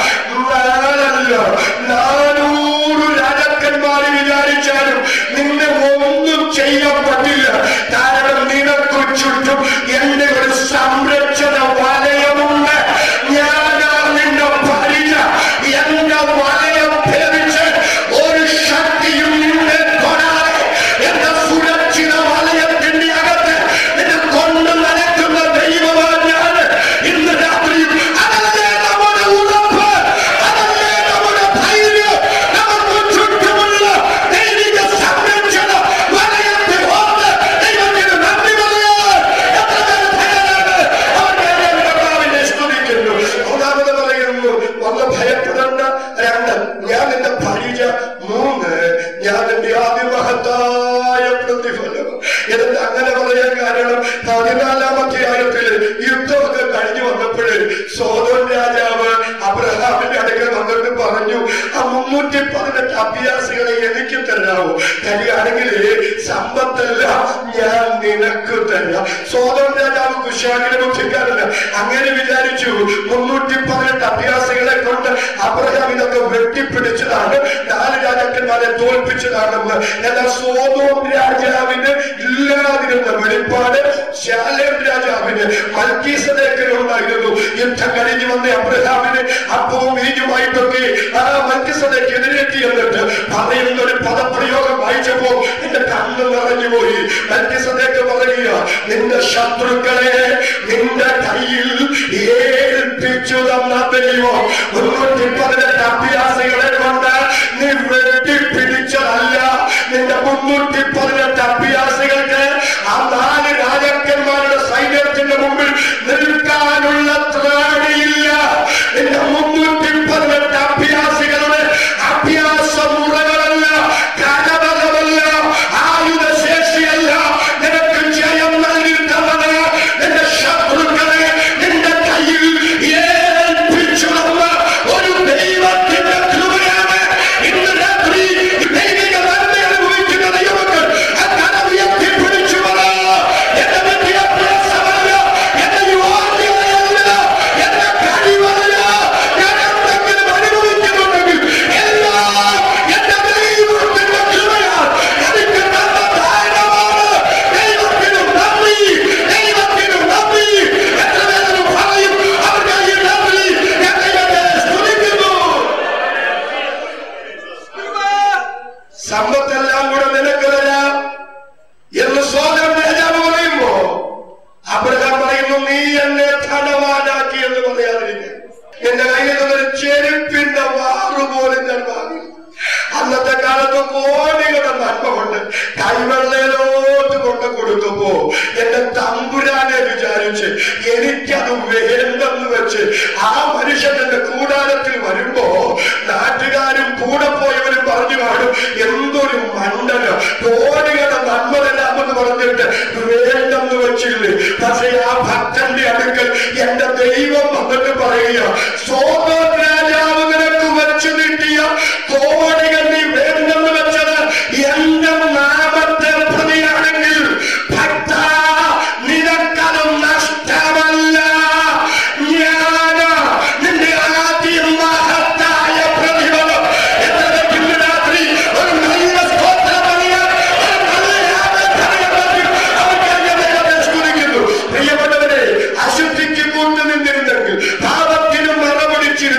നാലല്ല നാനൂറ് രാജാക്കന്മാര് വിചാരിച്ചാലും നിന്നെ ഒന്നും ചെയ്യാൻ പറ്റില്ല കാരണം നിനക്ക് ചുറ്റും എന്റെ ഒരു സംരക്ഷണ വലയമുണ്ട് ഞാനാ നിന്റെ പരിച എന്റെ വലയം ഭേദിച്ച് ഒരു ശക്തിയും നിന്നെ തൊടാതെ എന്റെ സുരക്ഷിത വലയത്തിന്റെ അകത്ത് നിന്നെ കൊണ്ട് നടക്കുന്ന ദൈവമാണ് ഞാൻ ഇന്ന് രാത്രി അതല്ലേ നമ്മുടെ ഉറപ്പ് അതല്ലേ നമ്മുടെ ധൈര്യം നമുക്ക് ചുറ്റുമുള്ള ദൈവിക സംരക്ഷണ വലയത്തെ ഓർത്ത് ദൈവത്തിന് നന്ദി പറയാൻ എത്ര പേര് തയ്യാറാണ് അവർക്ക് ഞാൻ കർത്താവിനെ സ്തുതിക്കുന്നു മൂന്നാമത് പറയുന്നു ഒന്ന് ഭയപ്പെടേണ്ട രണ്ട് ഞാൻ നിന്റെ പരിച മൂന്ന് ഞാൻ നിന്റെ അതിമഹത്തായ പ്രതിഫലം എന്നിട്ട് അങ്ങനെ പറയാൻ കാരണം പതിനാലാം അധ്യായത്തിൽ യുദ്ധമൊക്കെ കഴിഞ്ഞു വന്നപ്പോഴേ സോദോൻ രാജാവ് അബ്രഹാമിന്റെ അടുക്കൽ വന്നിട്ട് പറഞ്ഞു ആ മുന്നൂറ്റി പതിനെട്ട് അഭ്യാസികളെ എനിക്ക് തരാമോ തരികയാണെങ്കിൽ സമ്പത്തെല്ലാം ഞാൻ നിനക്ക് തരാം സോദോൻ രാജാവ് കുശാലിന്റെ ബുദ്ധിക്കാരന് അങ്ങനെ വിചാരിച്ചു മുന്നൂറ്റി പതിനെട്ട് അഭ്യാസികളെ കൊണ്ട് അബ്രഹാം ഇതൊക്കെ വെട്ടിപ്പിടിച്ചതാണ് നാല് രാജാക്കന്മാരെ തോൽപ്പിച്ചതാണെന്ന് എന്നാൽ സോദോം രാജാവിന് ഇല്ലാതിരുന്ന വെളിപ്പാട് ശാലേം രാജാവിന് മൽക്കീസദേക്കിനുണ്ടായിരുന്നു യുദ്ധം കഴിഞ്ഞ് വന്ന അബ്രഹാമിന് അപ്പവും വീഞ്ഞുമായിട്ടൊക്കെ ആ മൽക്കീസദേക്ക് എതിരേറ്റി എന്നിട്ട് പറയുന്ന ഒരു പദപ്രയോഗം വായിച്ചപ്പോ എന്റെ കണ്ണ് നിറഞ്ഞുപോയി മൽക്കീസദേക്ക് പറയുക നിന്റെ ശത്രുക്കളെ നിന്റെ കയ്യിൽ ഏൽപ്പിച്ചു തന്ന ദൈവം മുന്നൂറ്റി പതിനെട്ട് അഭ്യാസികളെ കൊണ്ട് നീ വെട്ടിപ്പിടിച്ചതല്ല നിന്റെ മുന്നൂറ്റി പതിനെട്ട് അഭ്യാസികൾക്ക് ആ നാല് രാജാക്കന്മാരുടെ സൈന്യത്തിന്റെ മുമ്പിൽ നിൽക്കാനുള്ള ത്രാണിയില്ല നിന്റെ മുന്നൂറ്റി പതിനെട്ട് അഭ്യാസികളുടെ അഭ്യാസ മുറകളല്ല കടവകമല്ല ആയുധശേഷിയല്ല നിനക്ക് ജയം നൽകി തന്നത് നിന്റെ ശത്രുക്കളെ നിന്റെ കയ്യിൽ ഏൽപ്പിച്ചു തന്ന ഒരു ദൈവത്തിന്റെ കൃപയാണ് ഇന്ന് രാത്രി ദൈവിക നന്മ അനുഭവിക്കുന്ന ദൈവമക്കൾ ആ കട ഉയർത്തിപ്പിടിച്ചു പറ എന്റെ വിദ്യാഭ്യാസമല്ല എന്റെ യോഗ്യതയല്ല എന്റെ കഴിവല്ല ഞാൻ എന്തെങ്കിലും അനുഭവിക്കുന്നുണ്ടെങ്കിൽ എല്ലാം എന്റെ ദൈവത്തിന്റെ കൃപയാണ് എനിക്ക് തന്ന ദാനമാണ് ദൈവത്തിനും നന്ദി ദൈവത്തിനും നന്ദി എത്ര പേരും പറയും അവർക്ക് ഈ നന്ദി ഞാൻ ദൈവത്തെ സ്തുതിക്കുന്നു സമ്പത്തെല്ലാം കൂടെ നിനക്ക് തരാം എന്ന് സോദരൻ രാജാവ് പറയുമ്പോ അബ്രഹാം പറയുന്നു നീ എന്നെ ധനവാനാക്കി എന്ന് പറയാതിരിക്കുക എന്റെ കയ്യിൽ നിന്നൊരു ചെരുപ്പിന്റെ വാറു പോലും ഞാൻ വാങ്ങി അന്നത്തെ കാലത്ത് കോടികളുടെ നന്മ കൊണ്ട് കൈവെള്ളയിലോട്ട് കൊണ്ട് കൊടുക്കുമ്പോ എന്റെ തമ്പുരാനെ വിചാരിച്ച് എനിക്കത് വേണ്ടെന്ന് വെച്ച് ആ മനുഷ്യൻ എന്റെ കൂടാരത്തിൽ വരുമ്പോ നാട്ടുകാരും കൂടെ പോയവരും പറഞ്ഞു കാണും എന്തൊരു മണ്ഡലം കോടികളുടെ നന്മ തരാമെന്ന് പറഞ്ഞിട്ട് വേണ്ടെന്ന് വെച്ചില്ലേ പക്ഷേ ആ ഭക്തന്റെ അടുക്കൽ എന്റെ ദൈവം വന്നിട്ട് പറയുക സോദർ രാജാവ് നിനക്ക് വെച്ചു നീട്ടിയ കോടികൾ നീ വേണ്ടെന്ന് വെച്ചത് എന്റെ നാമത്തെ പ്രതിയാണെങ്കിൽ ഭക്ത നിനക്കത് നഷ്ടമല്ല ഞാന് നിന്റെ ആദ്യം മഹത്തായ പ്രതിഫലം എത്രയ്ക്ക് ഇന്ന് രാത്രി ഒരു നല്ല സ്തോത്രം പറയാൻ ഒരു നല്ല യാതൊരു അവർക്ക് ദൈവത്തെ സ്തുതിക്കുന്നു പ്രിയപ്പെട്ടവരെ അശുദ്ധിക്ക് കൂട്ടു നിന്നിരുന്നെങ്കിൽ പാപത്തിനും മറപിടിച്ച്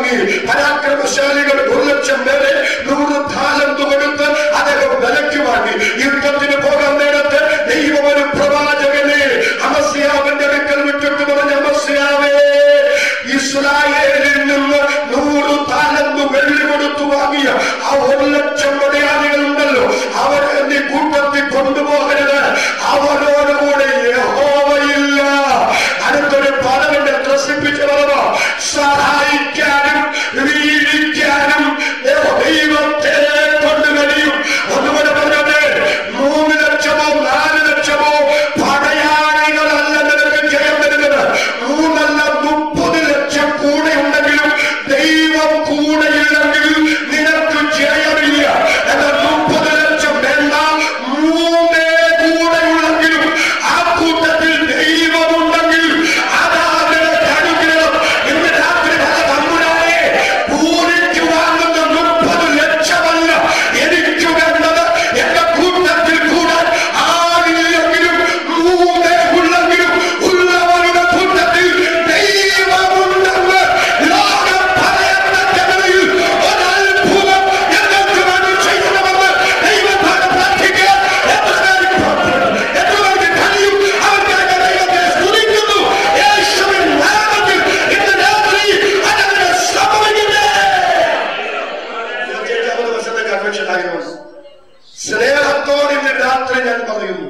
വാങ്ങി പരാക്രമശാലികൾ ഒരു ലക്ഷം പേരെ നൂറ് താലന്ത് കൊടുത്ത് അദ്ദേഹം വിലക്ക് വാങ്ങി യുദ്ധത്തിന് പോകാൻ നേരത്ത് ദൈവം ഒരു പ്രവാചകനെ അമസ്യാവിന്റെ അടുക്കൽ വിട്ടിട്ട് പറഞ്ഞ അമസ്യാവേ ഇസ്രായേലിൽ നിന്ന് നൂറ് താലന്ത് വെള്ളി കൊടുത്തു വാങ്ങിയ ആ ഒരു ലക്ഷം മലയാളികളുണ്ടല്ലോ അവരെ നീ കൂട്ടത്തിൽ കൊണ്ടുപോകരുത് അവരോടുകൂടെ യഹോവയില്ല അടുത്തൊരു പദവിന്റെ ത്രസിപ്പിച്ച് പറഞ്ഞു സഹായിക്കാനും വീഴിക്കാനും ദൈവത്തെ കൊണ്ട് കഴിയും ഒന്നുകൂടെ പറഞ്ഞത് മൂന്ന് ലക്ഷമോ നാല് ലക്ഷമോ പടയാളികളല്ല നിനക്ക് ജയം തരുന്നത് മൂന്നല്ല മുപ്പത് ലക്ഷം കൂടെ ഉണ്ടെങ്കിലും ദൈവം കൂടെയില്ലെങ്കിൽ നിനക്ക് ജയമില്ല എന്നാൽ മുപ്പത് ലക്ഷം വേണ്ട മൂന്നേ കൂടെയുള്ളെങ്കിലും ആ കൂട്ടത്തിൽ ദൈവമുണ്ടെങ്കിൽ അതാണ് അനുഗ്രഹം ഇന്ന് രാത്രി പല തമ്പുരാനെ പൂരിക്ക് വാങ്ങുന്ന മുപ്പത് ലക്ഷമല്ല എനിക്ക് വേണ്ടത് എന്റെ കൂട്ടത്തിൽ കൂടാൻ ആരില്ലെങ്കിലും മൂന്നേ ഉള്ളെങ്കിലും ഉള്ളവരുടെ കൂട്ടത്തിൽ ദൈവമുണ്ടെന്ന് ലോകം പറയുന്ന ജനതയിൽ ഒരത്ഭുതം ഞങ്ങൾക്ക് വേണ്ടി ചെയ്യണമെന്ന് ദൈവത്തോട് പ്രാർത്ഥിക്കുക എത്രപേർക്ക് എത്രപേർക്ക് കഴിയും അവർക്കായി ദൈവത്തെ സ്തുതിക്കുന്നു യേശുവിൻ നാമത്തിൽ ഇന്ന് രാത്രി അതങ്ങനെ സംഭവിക്കട്ടെ ഇരുപത്തിയഞ്ചാമത് വർഷത്തെ കൺവെൻഷൻ ആയിരുന്നു സ്നേഹത്തോടെ ഇന്ന് രാത്രി ഞാൻ പറയുന്നു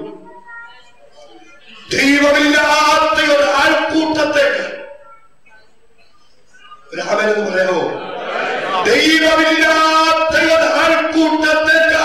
ദൈവമില്ലാത്ത ഒരു ആൾക്കൂട്ടത്തേക്ക് രാമനെന്ന് പറയാമോ ദൈവമില്ലാത്ത ഒരു ആൾക്കൂട്ടത്തേക്ക്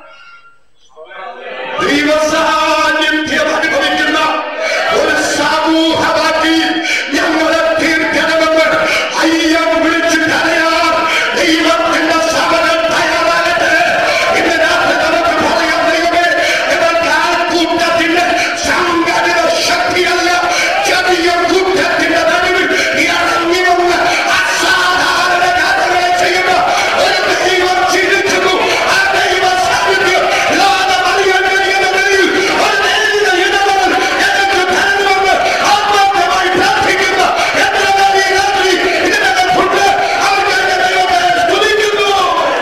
ദൈവസാന്നിധ്യം അനുഭവിക്കുന്ന ഒരു സമൂഹമാക്കി ഞങ്ങളെ തീർക്കണമെന്ന് അയ്യം വിളിച്ചു കരയാൻ ദൈവത്തിന്റെ സമരം തയ്യാറാകട്ടെ ഇന്ന് രാത്രി നമുക്ക് പറയാം ദൈവമേ ഇവർക്ക് ആൾക്കൂട്ടത്തിന്റെ സംഘടിത ശക്തിയല്ല ചെറിയ കൂട്ടത്തിന്റെ നടുവിൽ ഇറങ്ങി വന്ന് അസാധാരണ കാര്യങ്ങളെ ചെയ്യുന്ന ഒരു ദൈവം ചിരിക്കുന്നു ആ ദൈവ സാന്നിധ്യം ലോകം അറിയാൻ കഴിയുന്ന നിലയിൽ ഒരു ദൈവിക ഇടപെടൽ ഞങ്ങൾക്ക് തരണമെന്ന് ആത്മാർത്ഥമായി പ്രാർത്ഥിക്കുന്ന എത്ര പേർ ഈ രാത്രി ഇതിനകത്തുണ്ട് അവർക്ക് എന്റെ ദൈവത്തെ സ്തുതിക്കുന്നു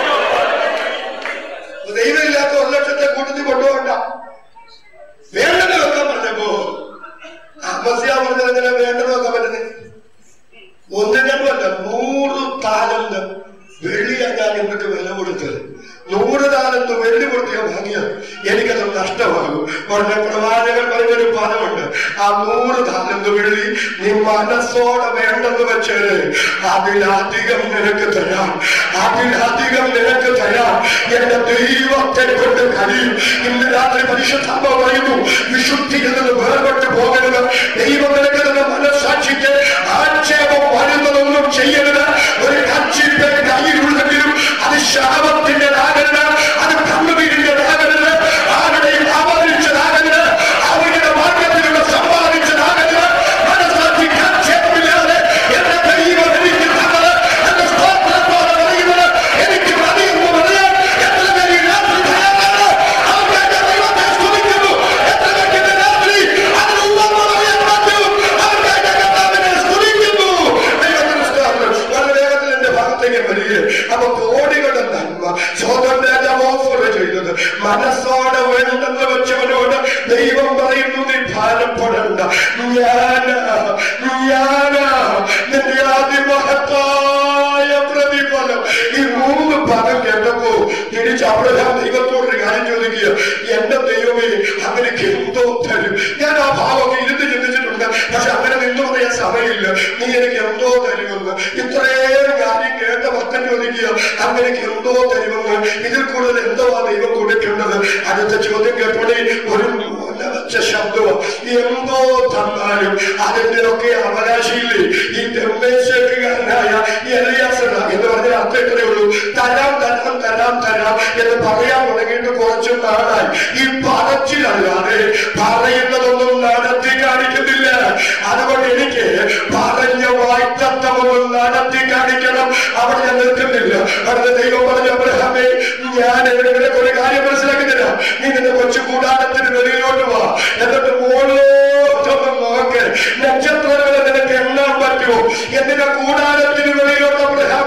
ദൈവമില്ലാത്ത ഒരു ലക്ഷത്തെ കൂട്ടത്തിൽ കൊണ്ടുപോകണ്ട വേണ്ടത് വെക്കാൻ പറഞ്ഞപ്പോ അമസ്യ പറഞ്ഞത് എങ്ങനെ വേണ്ടത് വെക്കാൻ പറ്റുന്നത് ഒന്ന് രണ്ടല്ല നൂറ് താലന്ത് വെള്ളിയാ ഞാൻ എന്നിട്ട് വില കൊടുത്തത് നൂറ് താലന്ത് വെള്ളി കൊടുത്ത് ഞാൻ വാങ്ങിയത് എനിക്കത് നഷ്ടമാകും ഉടനെ പ്രവാചകൻ പറഞ്ഞൊരു പദമുണ്ട് ആ നൂറ് താലന്ത് വെള്ളി നീ മനസ്സോടെ വേണ്ടെന്ന് വെച്ചത് അതിലധികം നിനക്ക് തരാം അതിലധികം നിനക്ക് തരാം എന്റെ ദൈവത്തെ കൊണ്ട് കഴിയും ഇന്ന് രാത്രി പരിശുദ്ധാത്മ പറയുന്നു വിശുദ്ധിയിൽ നിന്ന് വേർപെട്ട് പോകരുത് ദൈവം നിനക്ക് തന്നെ മനസ്സാക്ഷിക്ക് ആക്ഷേപം വരുന്നതൊന്നും ചെയ്യരുത് ഒരു കച്ചിപ്പെ കയ്യിലുണ്ടെങ്കിലും അത് ശാപത്തിൻ്റെതാകരുത് അത് കണ്ണുനീരിൻ്റെതാകരുത് ആരുടെയും അപഹരിച്ചതാകരുത് അവരുടെ മാർഗത്തിലൂടെ സമ്പാദിച്ചതാകരുത് മനസ്സാക്ഷിക്ക് ആക്ഷേപമില്ലാതെ എന്റെ ദൈവം എനിക്ക് തന്നത് എന്റെ സ്തോത്രത്തോടെ പറയുന്നത് എനിക്ക് മതിയെന്ന് പറയാൻ എത്ര പേര് ഈ രാത്രി തയ്യാറാണ് അവർക്ക് എന്റെ ദൈവത്തെ സ്തുതിക്കുന്നു എത്ര പേർക്ക് ഇന്ന് രാത്രി അതിന് ഉവ്വെന്ന് പറയാൻ പറ്റും അവർക്ക് എന്റെ കർത്താവിനെ സ്തുതിക്കുന്നു ദൈവത്തിന് സ്തോത്രം. വളരെ വേഗത്തിൽ എന്റെ ഭാഗത്തേക്ക് വരികയും അപ്പൊ കോടികളുടെ നന്മ സ്വതം രാജാവ് ഓഫർ ചെയ്തത് മനസ്സോടെ വേണ്ടെന്ന് വെച്ചവനോട് ദൈവം പറയുന്നു നീ ഭാരപ്പെടണ്ട ഞാനാ ഞാനാ നിന്റെ അതിമഹത്തായ പ്രതിഫലം ഈ മൂന്ന് പദം കേട്ടപ്പോ തിരിച്ച് അബ്രഹാം ദൈവത്തോട് ഒരു കാര്യം ചോദിക്കുക എന്റെ ദൈവമേ അവർക്ക് എന്തോ തരും ഞാൻ ആ ഭാവമൊക്കെ ഇരുന്ന് ചിന്തിച്ചിട്ടുണ്ട് പക്ഷെ അങ്ങനെ നിന്ന് പറയാൻ സമയമില്ല നീ എനിക്ക് എന്തോ തരുമെന്ന് ഇത്രയും കാര്യം കേട്ട ഭക്തൻ ചോദിക്കുക അങ്ങനെക്ക് എന്തോ തരുമെന്ന് ഇതിൽ കൂടുതൽ എന്തോ ആ ദൈവം കൊടുക്കേണ്ടത് അടുത്ത ചോദ്യം കേട്ടോടെ ഒരു മൂല വെച്ച ശബ്ദമോ എന്തോ തന്നാലും അതിന്റെ ഒക്കെ അവകാശിയില്ലേ ഈ ദമ്മേശക്കാരനായ എലിയാസന എന്ന് പറഞ്ഞ അർത്ഥം ഇത്രയേ ഉള്ളൂ തരാം തരാം തരാം തരാം എന്ന് പറയാൻ തുടങ്ങിയിട്ട് കുറച്ചു നാളായി ഈ പറച്ചിലല്ലാതെ പറയുന്നതൊന്നും നടത്തി കാണിക്കുന്നില്ല അതുകൊണ്ട് എനിക്ക് പറഞ്ഞ വായ്ത്തത്വമൊന്നും നടത്തി കാണിക്കണം അവിടെ ഞാൻ നിൽക്കുന്നില്ല അടുത്ത ദൈവം പറഞ്ഞ അബ്രഹാമേ ഞാൻ ഇവിടെ ഒരു കാര്യം മനസ്സിലാക്കുന്നില്ല നീ നിന്റെ കൊച്ചു കൂടാരത്തിന് വെളിയിലോട്ട് വാ എന്നിട്ട് മുകളിലോട്ടൊന്ന് നോക്ക് നക്ഷത്രങ്ങളെ നിനക്ക് എണ്ണാൻ പറ്റുമോ എന്നിട്ട് കൂടാരത്തിന് വെളിയിലോട്ട് അബ്രഹാം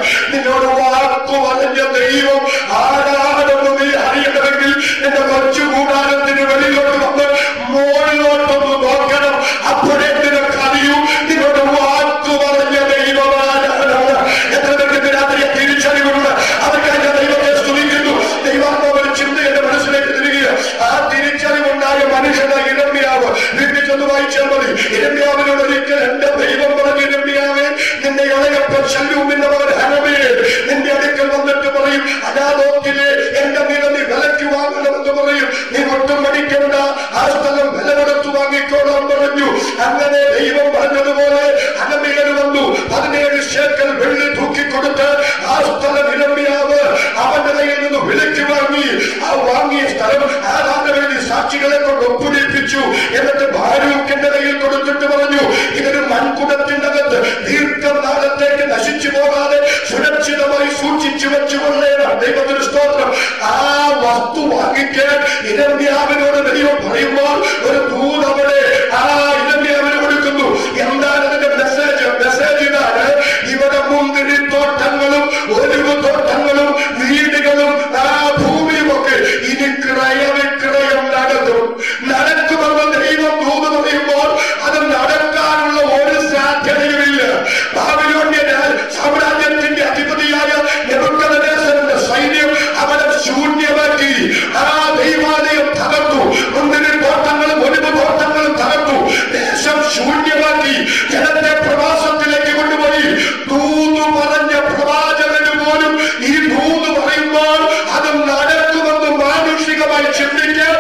നിന്നോട് വാക്കു പറഞ്ഞ ദൈവം ആരാണെന്ന് നീ അറിയണമെങ്കിൽ നിന്റെ കൊച്ചു കൂടാരത്തിന് വെളിയിലോട്ട് വന്ന് മോളിലോട്ടൊന്ന് നോക്കണം അപ്പോഴേ നിനക്ക് അറിയൂ നിന്നോട് വാക്കു പറഞ്ഞ ദൈവം ആരാണെന്ന് എത്ര പേർക്ക് രാത്രി തിരിച്ചറിവുണ്ട് അവർക്ക് എന്റെ ദൈവത്തെ സ്തുതിക്കുന്നു ദൈവാത്മാവ് ഒരു ചിന്ത എന്റെ മനസ്സിലേക്ക് തിരികെ ആ തിരിച്ചറിവുണ്ടായ മനുഷ്യനെ ഇരമ്യാവ് വീട്ടിൽ ചെന്ന് വായിച്ചാൽ മതി ഇരമ്യാവിനോട് ഒരിക്കൽ എന്റെ ദൈവം പറഞ്ഞു ഇരമ്യാവേ നിന്റെ ഇളയപ്പൻ ശല്യൂമിന്റെ മകൻ ഹനമേ നിന്റെ അടുക്കൽ വന്നിട്ട് പറയും അനാഥോക്കിലെ എന്റെ നില നീ വിലക്ക് വാങ്ങണമെന്ന് പറയും നീ ഒട്ടും മടിക്കണ്ട ആ സ്ഥലം വില കൊടുത്തു വാങ്ങിക്കോളാൻ പറഞ്ഞു അങ്ങനെ ദൈവം പറഞ്ഞതുപോലെ ഹനമേൽ വന്നു പതിനേഴ് ശേക്കൽ വെള്ളി തൂക്കിക്കൊടുത്ത് ആ സ്ഥലം ഇരമ്യാവ് അവന്റെ കയ്യിൽ നിന്ന് വിലക്ക് വാങ്ങി ആ വാങ്ങിയ സ്ഥലം ആരാന്റെ വേണ്ടി സാക്ഷികളെ കൊണ്ട് ഒപ്പുടിപ്പിച്ചു എന്നിട്ട് ബാരൂക്കിന്റെ കയ്യിൽ കൊടുത്തിട്ട് പറഞ്ഞു ഇതൊരു മൺകുടത്തിന്റെ അകത്ത് ദീർഘനാളത്തേക്ക് നശിച്ചു പോകാതെ സുരക്ഷിതമായി സൂക്ഷിച്ചു വെച്ചുകൊള്ളേണം ദൈവത്തിന് സ്തോത്രം ആ വസ്തു വാങ്ങിക്കാൻ ഇരമ്യാവിനോട് ദൈവം പറയുമ്പോൾ ഒരു ദൂതവിടെ ആ ഇരമ്യാവിന് കൊടുക്കുന്നു എന്താണ് അതിന്റെ മെസ്സേജ് മെസ്സേജ് ഇതാണ് ഇവിടെ മുന്തിരിത്തോട്ടങ്ങളും ഒലിവ് തോട്ടങ്ങളും വീടുകളും ആ ഭൂമിയുമൊക്കെ ഇനി ക്രയവിക്രയം നടത്തും നടക്കുമെന്ന് ദൈവം ദൂത് പറയുമ്പോൾ അത് നടക്കാനുള്ള ഒരു സാധ്യതയുമില്ല ബാബിലോണ്യ രാ- സാമ്രാജ്യത്തിന്റെ അധിപതിയായ നെബൂഖദ്നേസറിന്റെ സൈന്യം അവനെ ശൂന്യമാക്കി ആ ദൈവാലയം തകർത്തു മുന്തിരി തോട്ടങ്ങളും ഒലിവ് തോട്ടങ്ങളും തകർത്തു ദേശം ശൂന്യമാക്കി ജനത്തെ പ്രവാസത്തിലേക്ക് കൊണ്ടുപോയി ദൂതു പറഞ്ഞ പ്രവാചകന് പോലും ഈ ദൂത് പറയുമ്പോൾ അത് നടക്കുമെന്ന് മാനുഷികമായി ചിന്തിക്കാൻ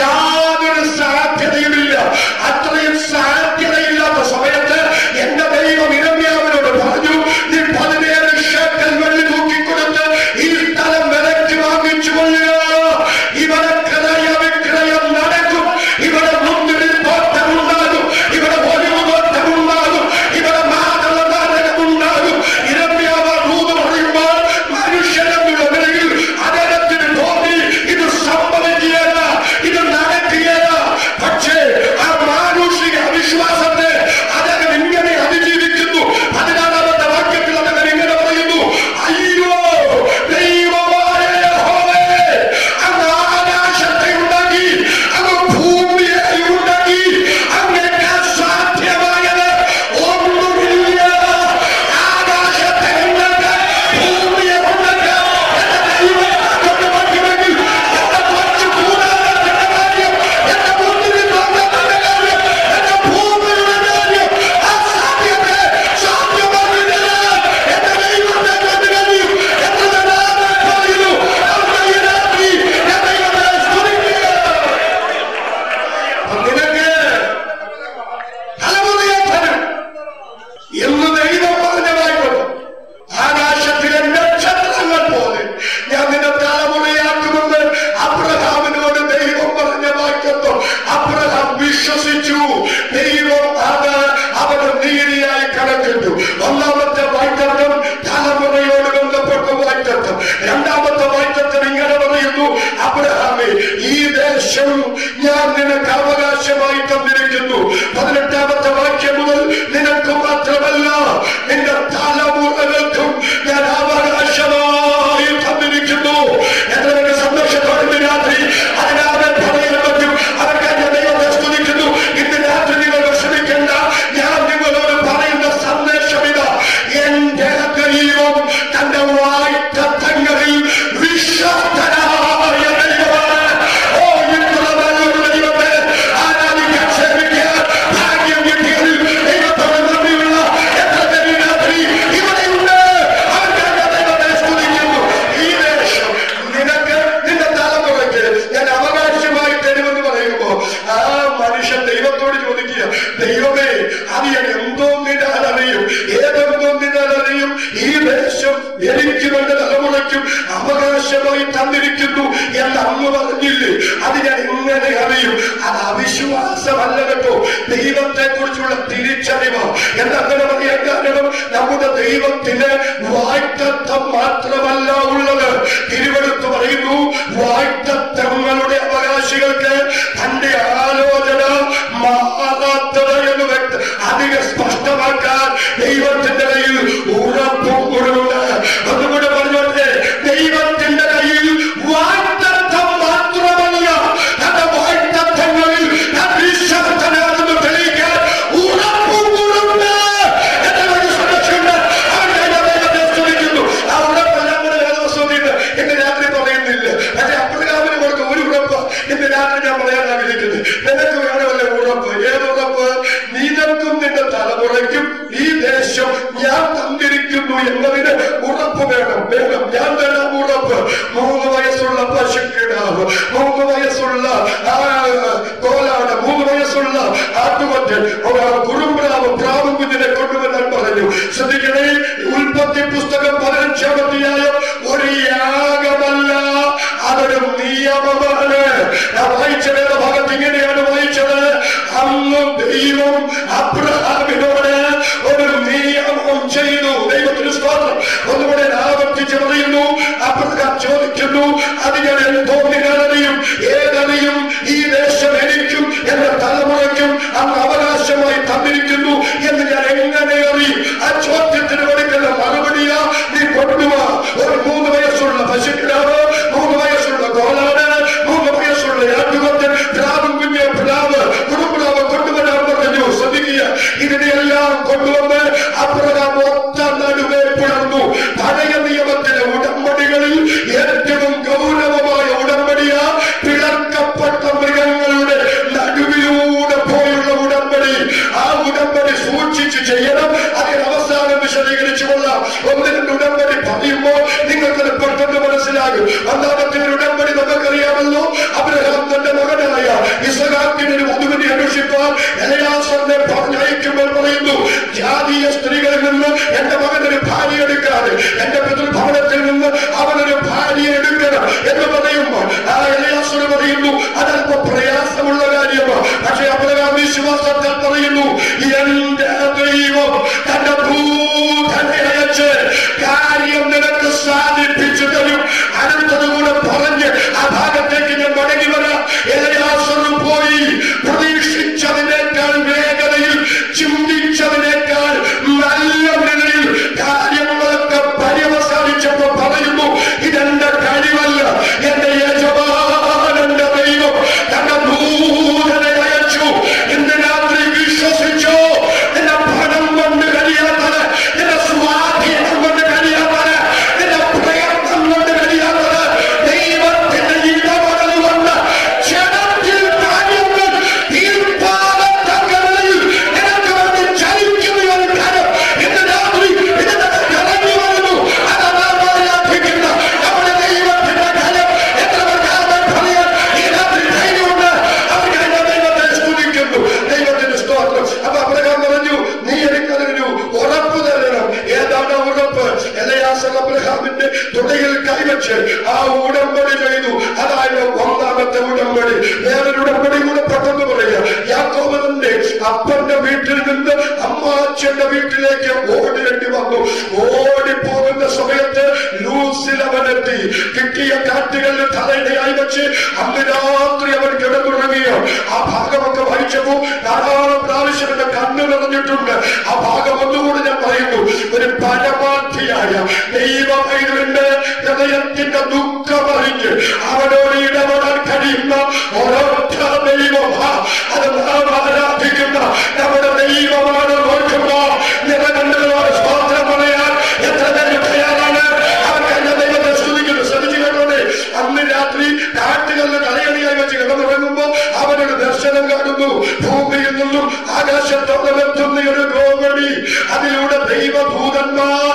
യാതൊരു സാധ്യതയുമില്ല അത്രയും സാധ്യതയില്ലാത്ത സമയത്ത് എന്റെ ദൈവം ഇരമ്യാവിനോട് പറഞ്ഞു നീ പതിനേഴ് ഷേക്കൽ വെള്ളി തൂക്കിക്കൊടുത്ത് ഈ സ്ഥലം വിലക്ക് വാങ്ങിച്ചു കൊള്ളുക ഇവിടെ ക്രയ വിക്രയം നടക്കും ഇവിടെ മുന്തിരി തോട്ടമുണ്ടാകും ഇവിടെ ഒലിവ് തോട്ടമുണ്ടാകും ഇവിടെ മാതള നാടകമുണ്ടാകും ഇരമ്യാവ ദൂത് പറയുമ്പോൾ മനുഷ്യനെന്നുള്ള നിലയിൽ അദ്ദേഹത്തിന് തോന്നി ഇത് സംഭവിക്കുകയല്ല ഇത് നടക്കുകയല്ല പക്ഷേ ആ മാനുഷിക അവിശ്വാസത്തെ അദ്ദേഹം ഇങ്ങനെ അതിജീവിക്കുന്നു പതിനാറാമത്തെ വാക്യത്തിൽ അദ്ദേഹം ഇങ്ങനെ പറയുന്നു അയ്യോ ദൈവമായ യഹോവേ, അങ്ങ് ആകാശത്തെ ഉണ്ടാക്കി അങ്ങ് ഭൂമിയെ ഉണ്ടാക്കി അങ്ങേക്ക് അസാധ്യമായത് ഒന്നുമില്ല ആകാശത്തെ ഉണ്ടാക്കാൻ ഭൂമിയെ ഉണ്ടാക്കാൻ എന്റെ ദൈവം കൊണ്ട് പറ്റുമെങ്കിൽ എന്റെ കൊച്ചു കൂടാരത്തിന്റെ കാര്യം എന്റെ മുന്തിരി തോട്ടത്തിന്റെ കാര്യം എന്റെ ഭൂമിയുടെ കാര്യം അസാധ്യത്തെ സാധ്യമാക്കിത്തരാൻ എന്റെ ദൈവത്തെ കൊണ്ട് കഴിയും എന്ന് ഞാൻ ആദ്യം പറയുന്നു അവിടെ ഈ രാത്രി ഞാൻ ദൈവത്തെ സ്തുതിക്കുക അപ്പൊ നിനക്ക് തലമുറയേറ്റനും എന്ന് ദൈവം പറഞ്ഞതായിക്കോട്ടെ ആകാശത്തിലെ നക്ഷത്രങ്ങൾ പോലെ ഞാൻ നിന്നെ തലമുറയാക്കുമെന്ന് അബ്രഹാമിനോട് ദൈവം പറഞ്ഞ വാക്യത്വം അബ്രഹാം വിശ്വസിച്ചു ദൈവം അത് അവന് നീതിയായി കണക്കിട്ടു ഒന്നാമത്തെ വാക്യത്വം തലമുറയോട് ബന്ധപ്പെട്ട വാക്യത്വം രണ്ടാമത്തെ വാക്യത്വം ഇങ്ങനെ പറയുന്നു അബ്രഹാമേ ഈ ദേശം ഞാൻ നിനക്ക് അവകാശമായി തന്നിരിക്കുന്നു പതിനെട്ടാമത്തെ വാക്യം മുതൽ നിനക്ക് മാത്രമല്ല നിന്റെ തലമുറകൾക്കും ഞാൻ അവകാശമായി തന്നിരിക്കുന്നു എന്നതിന്റെ സന്തോഷത്തോടെ ഇന്ന് രാത്രി അതിനാലെ പറയാൻ പറ്റും അവർക്ക് എന്റെ ദൈവത്തെ സ്തുതിക്കുന്നു ഇന്ന് രാത്രി നിങ്ങൾ വിഷമിക്കേണ്ട ഞാൻ നിങ്ങളോട് പറയുന്ന സന്ദേശം ഇതാ എന്റെ ദൈവം തന്റെ വായ്ത്തങ്ങളിൽ വിശ്വസ്തനായ ദൈവമാണ് ഓ ഇത്ര നല്ലൊരു ദൈവത്തെ ആരാധിക്കാൻ ക്ഷമിക്കാൻ ഭാഗ്യം കിട്ടിയതിൽ ദൈവത്തോട് നന്ദിയുള്ള എത്ര പേര് രാത്രി ഇവിടെയുണ്ട് അവർക്ക് എന്റെ ദൈവത്തെ സ്തുതിക്കുന്നു ഈ ദേശം നിനക്ക് നിന്റെ തലമുറയ്ക്ക് ഞാൻ അവകാശമായി തരുമെന്ന് പറയുമ്പോ ആ മനുഷ്യൻ ദൈവത്തോട് ചോദിക്കുക ദൈവമേ അത് ഞാൻ എന്തോന്നിനാൽ അറിയും ഏതെന്തോന്നിനാൽ അറിയും ഈ ദേശം എനിക്കും എന്റെ തലമുറയ്ക്കും അവകാശമായി തന്നിരിക്കുന്നു എന്ന് അമ്മ പറഞ്ഞില്ലേ അത് ഞാൻ എങ്ങനെ അറിയും അത് അവിശ്വാസമല്ല കേട്ടോ ദൈവത്തെ കുറിച്ചുള്ള തിരിച്ചറിവ് എന്നങ്ങനെ പറയാൻ കാരണം നമ്മുടെ ദൈവത്തിന് വായ്ത്തത്വം മാത്രമല്ല ഉള്ളത് തിരുവെടുത്ത് പറയുന്നു വായ്ത്തത്വങ്ങളുടെ അവകാശികൾക്ക് തന്റെ ആലോചന മാറാത്തത് എന്ന് വ്യക്ത അധിക സ്പഷ്ടമാക്കാൻ ദൈവത്തിന്റെ കയ്യിൽ ഉറപ്പും കൊടുണ്ട് ചോദിക്കുന്നു അത് ഞാൻ എന്തോന്നിനറിയും ഏതറിയും ഈ ദേശം എനിക്കും എന്റെ തലമുറയ്ക്കും അങ്ങ് അവകാശമായി തന്നിരിക്കുന്നു എന്ന് ഞാൻ എങ്ങനെ അറിയും ആ ചോദ്യത്തിന് കൊടുക്കുന്ന മറുപടിയാ നീ കൊണ്ടുവാ ഒരു മൂന്ന് വയസ്സുള്ള പശുക്കിടാവ് മൂന്ന് വയസ്സുള്ള കോലാട് മൂന്ന് വയസ്സുള്ള ആട്ടുകൊറ്റൻ പ്ലാവും കുഞ്ഞ് പ്ലാവ് കുടുംബിളാവ് കൊണ്ടുവരാൻ പറഞ്ഞു ശ്രദ്ധിക്കുക ഇതിനെയെല്ലാം കൊണ്ടുവന്ന് അപ്രകാരം ഒത്ത നടുവേ പിളർന്നു പഴയ നിയമത്തിലെ ഉടമ്പടികളിൽ ഏറ്റവും ഗൗരവമായ ഉടമ്പടിയാ പിളർക്കപ്പെട്ട മൃഗങ്ങളുടെ നടുവിലൂടെ പോയുള്ള ഉടമ്പടി ആ ഉടമ്പടി സൂക്ഷിച്ച് ചെയ്യണം അതിന് അവസാനം വിശദീകരിച്ചു കൊള്ളാം ഒന്ന് രണ്ട് ഉടമ്പടി പറയുമ്പോൾ നിങ്ങൾക്കത് പെട്ടെന്ന് മനസ്സിലാകും ഒന്നാമത്തെ ഒരു ഉടമ്പടി നമുക്കറിയാമല്ലോ അബ്രഹാം തന്റെ മകനായ ഇസഹാക്കിന് ഒരു വധുവിനെ അന്വേഷിപ്പാൻ എലയാസറിനെ പറഞ്ഞയക്കുമ്പോൾ പറയുന്നു ജാതീയ സ്ത്രീകളിൽ നിന്ന് എന്റെ മകനൊരു ഭാര്യ എടുക്കാതെ എന്റെ പിതൃഭവനത്തിൽ നിന്ന് അവനൊരു ഭാര്യ എടുക്കണം എന്ന് പറയുമ്പോൾ ആ എലയാസർ പറയുന്നു അതല്പം പ്രയാസമുള്ള കാര്യമാണ് പക്ഷെ അബ്രഹാം വിശ്വാസത്തിൽ പറയുന്നു എന്റെ ദൈവം തന്റെ ദൂതനെ അയച്ച് കാര്യം നിനക്ക് സാധിപ്പിച്ചു തരും അടുത്തത് കൂടെ പറഞ്ഞ് ആ ഭാഗത്തേക്ക് ഞാൻ മടങ്ങി വരാം എലയാസറും പോയി പ്രതീക്ഷിച്ചതിനേക്കാൾ വേഗതയിൽ ചിന്തിച്ചതിനേക്കാൾ നല്ല നിലയിൽ കാര്യങ്ങളൊക്കെ പര്യവസാനിച്ചപ്പോ പറയുന്നു ഇതെന്റെ കഴിവല്ല എന്റെ യജമാനന്റെ ദൈവം തന്റെ ദൂതനെ അയച്ചു ഇന്ന് രാത്രി വിശ്വസിച്ചോ നിന്റെ പണം കൊണ്ട് കഴിയാത്തത് നിന്റെ സ്വാധീനം കൊണ്ട് കഴിയാത്തത് നിന്റെ പ്രയത്നം കൊണ്ട് കഴിയാത്തത് ദൈവത്തിന്റെ ഇടപെടൽ കൊണ്ട് ജനത്തിൽ കാര്യങ്ങൾ തീർപ്പാകത്തക്കവരിൽ നിനക്ക് വേണ്ടി ചലിക്കുന്ന ഒരു കാര്യം ഇന്ന് രാത്രി ഇതിന്റെ ഇറങ്ങി വരുന്നു അതാണ് ആരാധിക്കുന്ന നമ്മുടെ ദൈവത്തിന്റെ കാര്യം എത്ര പ്രകാരം പറയാൻ ഈ രാത്രി ധൈര്യമുണ്ട് അവർക്ക് എന്റെ ദൈവത്തെ സ്തുതിക്കുന്നു ദൈവത്തിന്റെ സ്തോത്രം അപ്പൊ അബ്രഹാം പറഞ്ഞു നീ എനിക്കതിനൊരു ഉറപ്പ് തരണം ഏതാണ് ആ ഉറപ്പ് എലയാസർ അബ്രഹാമിന്റെ തുടയിൽ കൈവച്ച് ആ ഉടമ്പടി ചെയ്തു അതായത് ഒന്നാമത്തെ ഉടമ്പടി വേറൊരു ഉടമ്പടി കൂടെ പെട്ടെന്ന് പറയാം യാക്കോബന്റെ അപ്പന്റെ വീട്ടിൽ നിന്ന് അമ്മാച്ചന്റെ വീട്ടിലേക്ക് ഓടേണ്ടി വന്നു ഓടി പോകുന്ന സമയത്ത് ലൂസിൽ അവനെത്തി കിട്ടിയ കാറ്റുകളിൽ തലയിടയായി വെച്ച് അന്ന് രാത്രി അവൻ കിടന്നുറങ്ങിയോ ആ ഭാഗമൊക്കെ വായിച്ചപ്പോ ധാരാളം പ്രാവശ്യം എന്റെ കണ്ണ് നിറഞ്ഞിട്ടുണ്ട് ആ ഭാഗം ഒന്നുകൂടി ഞാൻ പറയുന്നു ഒരു പരമാർത്ഥിയായ ദൈവമൈതലിന്റെ ഹൃദയത്തിന്റെ ദുഃഖം അറിഞ്ഞ് അവനോട് ഇടപെടാൻ കഴിയുന്ന ഒരൊറ്റ ദൈവമാ അത് നാം ആരാധിക്കുന്ന നമ്മുടെ ദൈവമാണ് നോക്കുമ്പോ നിറകണ്ടതുപോലെ സ്വാതന്ത്ര്യം പറയാൻ എത്ര പേര് തയ്യാറാണ് അവർക്ക് എന്റെ ദൈവത്തെ സ്തുതിക്കുന്നു ശ്രദ്ധിച്ചു കേട്ടോടെ അന്ന് രാത്രി കാട്ടുകളിൽ തലയണിയായി വെച്ച് കിടന്നുറങ്ങുമ്പോ അവനൊരു ദർശനം കാണുന്നു ഭൂമിയിൽ നിന്നും ആകാശത്തോളം എത്തുന്ന ഒരു ഗോമണി അതിലൂടെ ദൈവഭൂതന്മാർ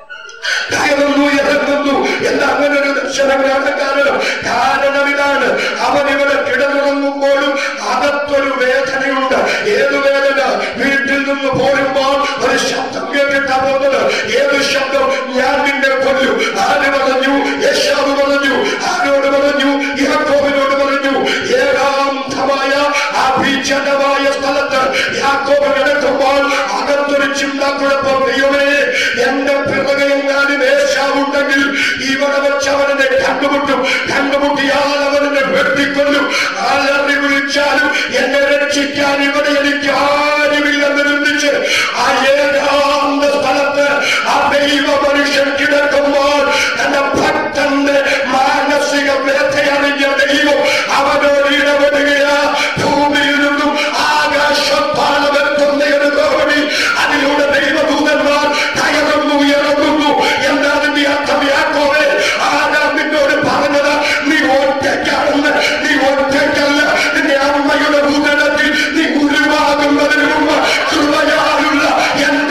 കയറുന്നു ഇറങ്ങുന്നു എന്ന് അങ്ങനെ ഒരു ദർശനം കാണാൻ കാരണം കാരണം ഇതാണ് അവൻ ഇവിടെ കിടന്നുറങ്ങുമ്പോഴും അകത്തൊരു വേദനയുണ്ട് ഏത് വേദന വീട്ടിൽ നിന്ന് പോരുമ്പോൾ ഒരു ശബ്ദം കേട്ടിട്ടാ പോകുന്നത് ഏത് ശബ്ദം ഞാൻ നിന്നെ കൊല്ലു ആര് പറഞ്ഞു യശാവ് പറഞ്ഞു ആരോട് പറഞ്ഞു യാക്കോബിനോട് പറഞ്ഞു ഏകാന്തമായ അഭിജനമായ സ്ഥലത്ത് യാക്കോബ് കിടക്കുമ്പോൾ അകത്തൊരു ചിന്താക്കുഴപ്പം ദൈവമേ എന്റെ പിറകെയെങ്ങാനും ഏശാവുണ്ടെങ്കിൽ ഇവിടെ വെച്ച് അവനെ കണ്ടുമുട്ടും കണ്ടുമുട്ടിയാൽ അവനെ വെട്ടിക്കൊല്ലും ആലറി വിളിച്ചാലും എന്നെ രക്ഷിക്കാൻ ഇവിടെ എനിക്ക് ആരുമില്ലെന്ന് ചിന്തിച്ച് ആ ഏകാന്ത സ്ഥലത്ത് ആ ദൈവ മനുഷ്യൻ കിടക്കുമ്പോൾ തന്റെ ഭക്തന്റെ മാനസിക വ്യഥയറിഞ്ഞ ദൈവം അവനോട് ഇടപെടുകയാ ഭൂമിയിൽ നിന്നും ആകാശത്താളമെത്തുന്ന ഒരു ഗോപടി അതിലൂടെ ദൈവദൂതന്മാർ കയറുന്നു ഇറങ്ങുന്നു എന്നതിന്റെ അർത്ഥം യാക്കോവേ ആരാ നിന്നോട് പറഞ്ഞത് നീ ഒറ്റയ്ക്കാണെന്ന് നീ ഒറ്റയ്ക്കല്ല നിന്റെ അമ്മയുടെ ഉദരത്തിൽ നീ ഉരുവാകുന്നതിന് മുമ്പ് കൃപയാലുള്ള എന്റെ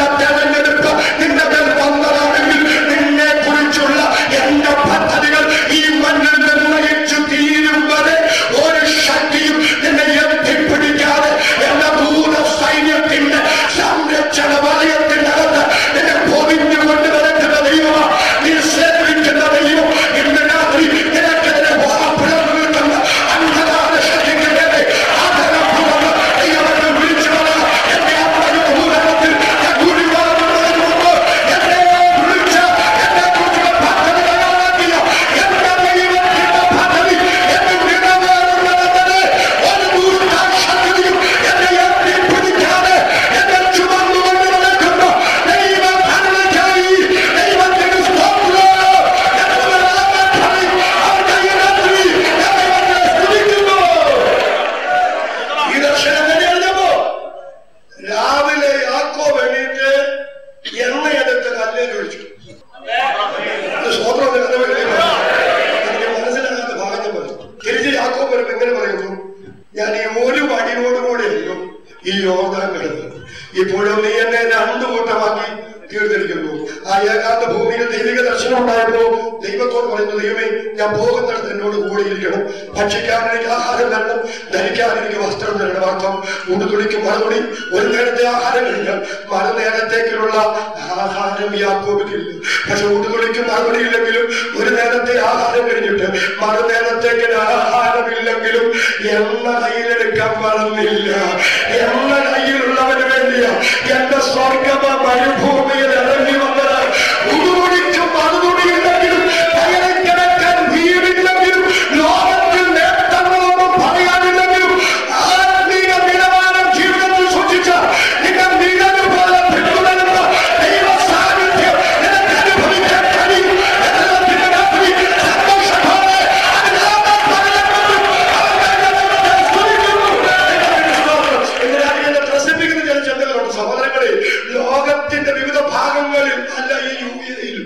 ദൈവത്തോട് പറയുന്നു ദൈവമേ ഞാൻ പോകുന്നിടത്ത് എന്നോട് കൂടെ ഇരിക്കണം ഭക്ഷിക്കാൻ എനിക്ക് ആഹാരം തരണം ധരിക്കാൻ എനിക്ക് വസ്ത്രം തരണം അർത്ഥം ഉടുതുണിക്ക് മറുപടി ഒരു നേരത്തെ ആഹാരം കഴിഞ്ഞാൽ മറു നേരത്തേക്കുള്ള ആഹാരം യാക്കോബിക്കില്ല പക്ഷെ ഉടുതുണിക്ക് മറുപടി ഇല്ലെങ്കിലും ഒരു നേരത്തെ ആഹാരം കഴിഞ്ഞിട്ട് മറു നേരത്തേക്ക് ആഹാരമില്ലെങ്കിലും എണ്ണ കയ്യിലെടുക്കാൻ വളർന്നില്ല എണ്ണ കയ്യിലുള്ളവന് വേണ്ടിയ എന്റെ സ്വർഗമ മരുഭൂമിയിൽ ഇറങ്ങി വന്നത് ഉടുതുണിക്കും മറുതുണിയില്ലെങ്കിലും പകരം കിടക്കാൻ വീടില്ലെങ്കിലും ലോകത്തിൽ നേട്ടങ്ങളൊന്നും പറയാനില്ലെങ്കിലും ആത്മീയ നിലവാരം ജീവിതത്തിൽ സൂക്ഷിച്ച നിങ്ങൾ നിഴല് പോലെ പിന്തുടരുന്ന ദൈവ സാന്നിധ്യം നിനക്ക് അനുഭവിക്കാൻ കഴിയും എന്നതിന്റെ രാത്രി സന്തോഷത്തോടെ അതിനാമം പറഞ്ഞുകൊണ്ട് അവൻ സ്തുതിക്കുന്നു. ഇന്ന് രാത്രി എന്നെ ത്രസിപ്പിക്കുന്ന ചില ചിന്തകളുണ്ട് സഹോദരങ്ങളെ ലോകത്തിന്റെ വിവിധ ഭാഗങ്ങളിൽ അല്ല ഈ യു എയിലും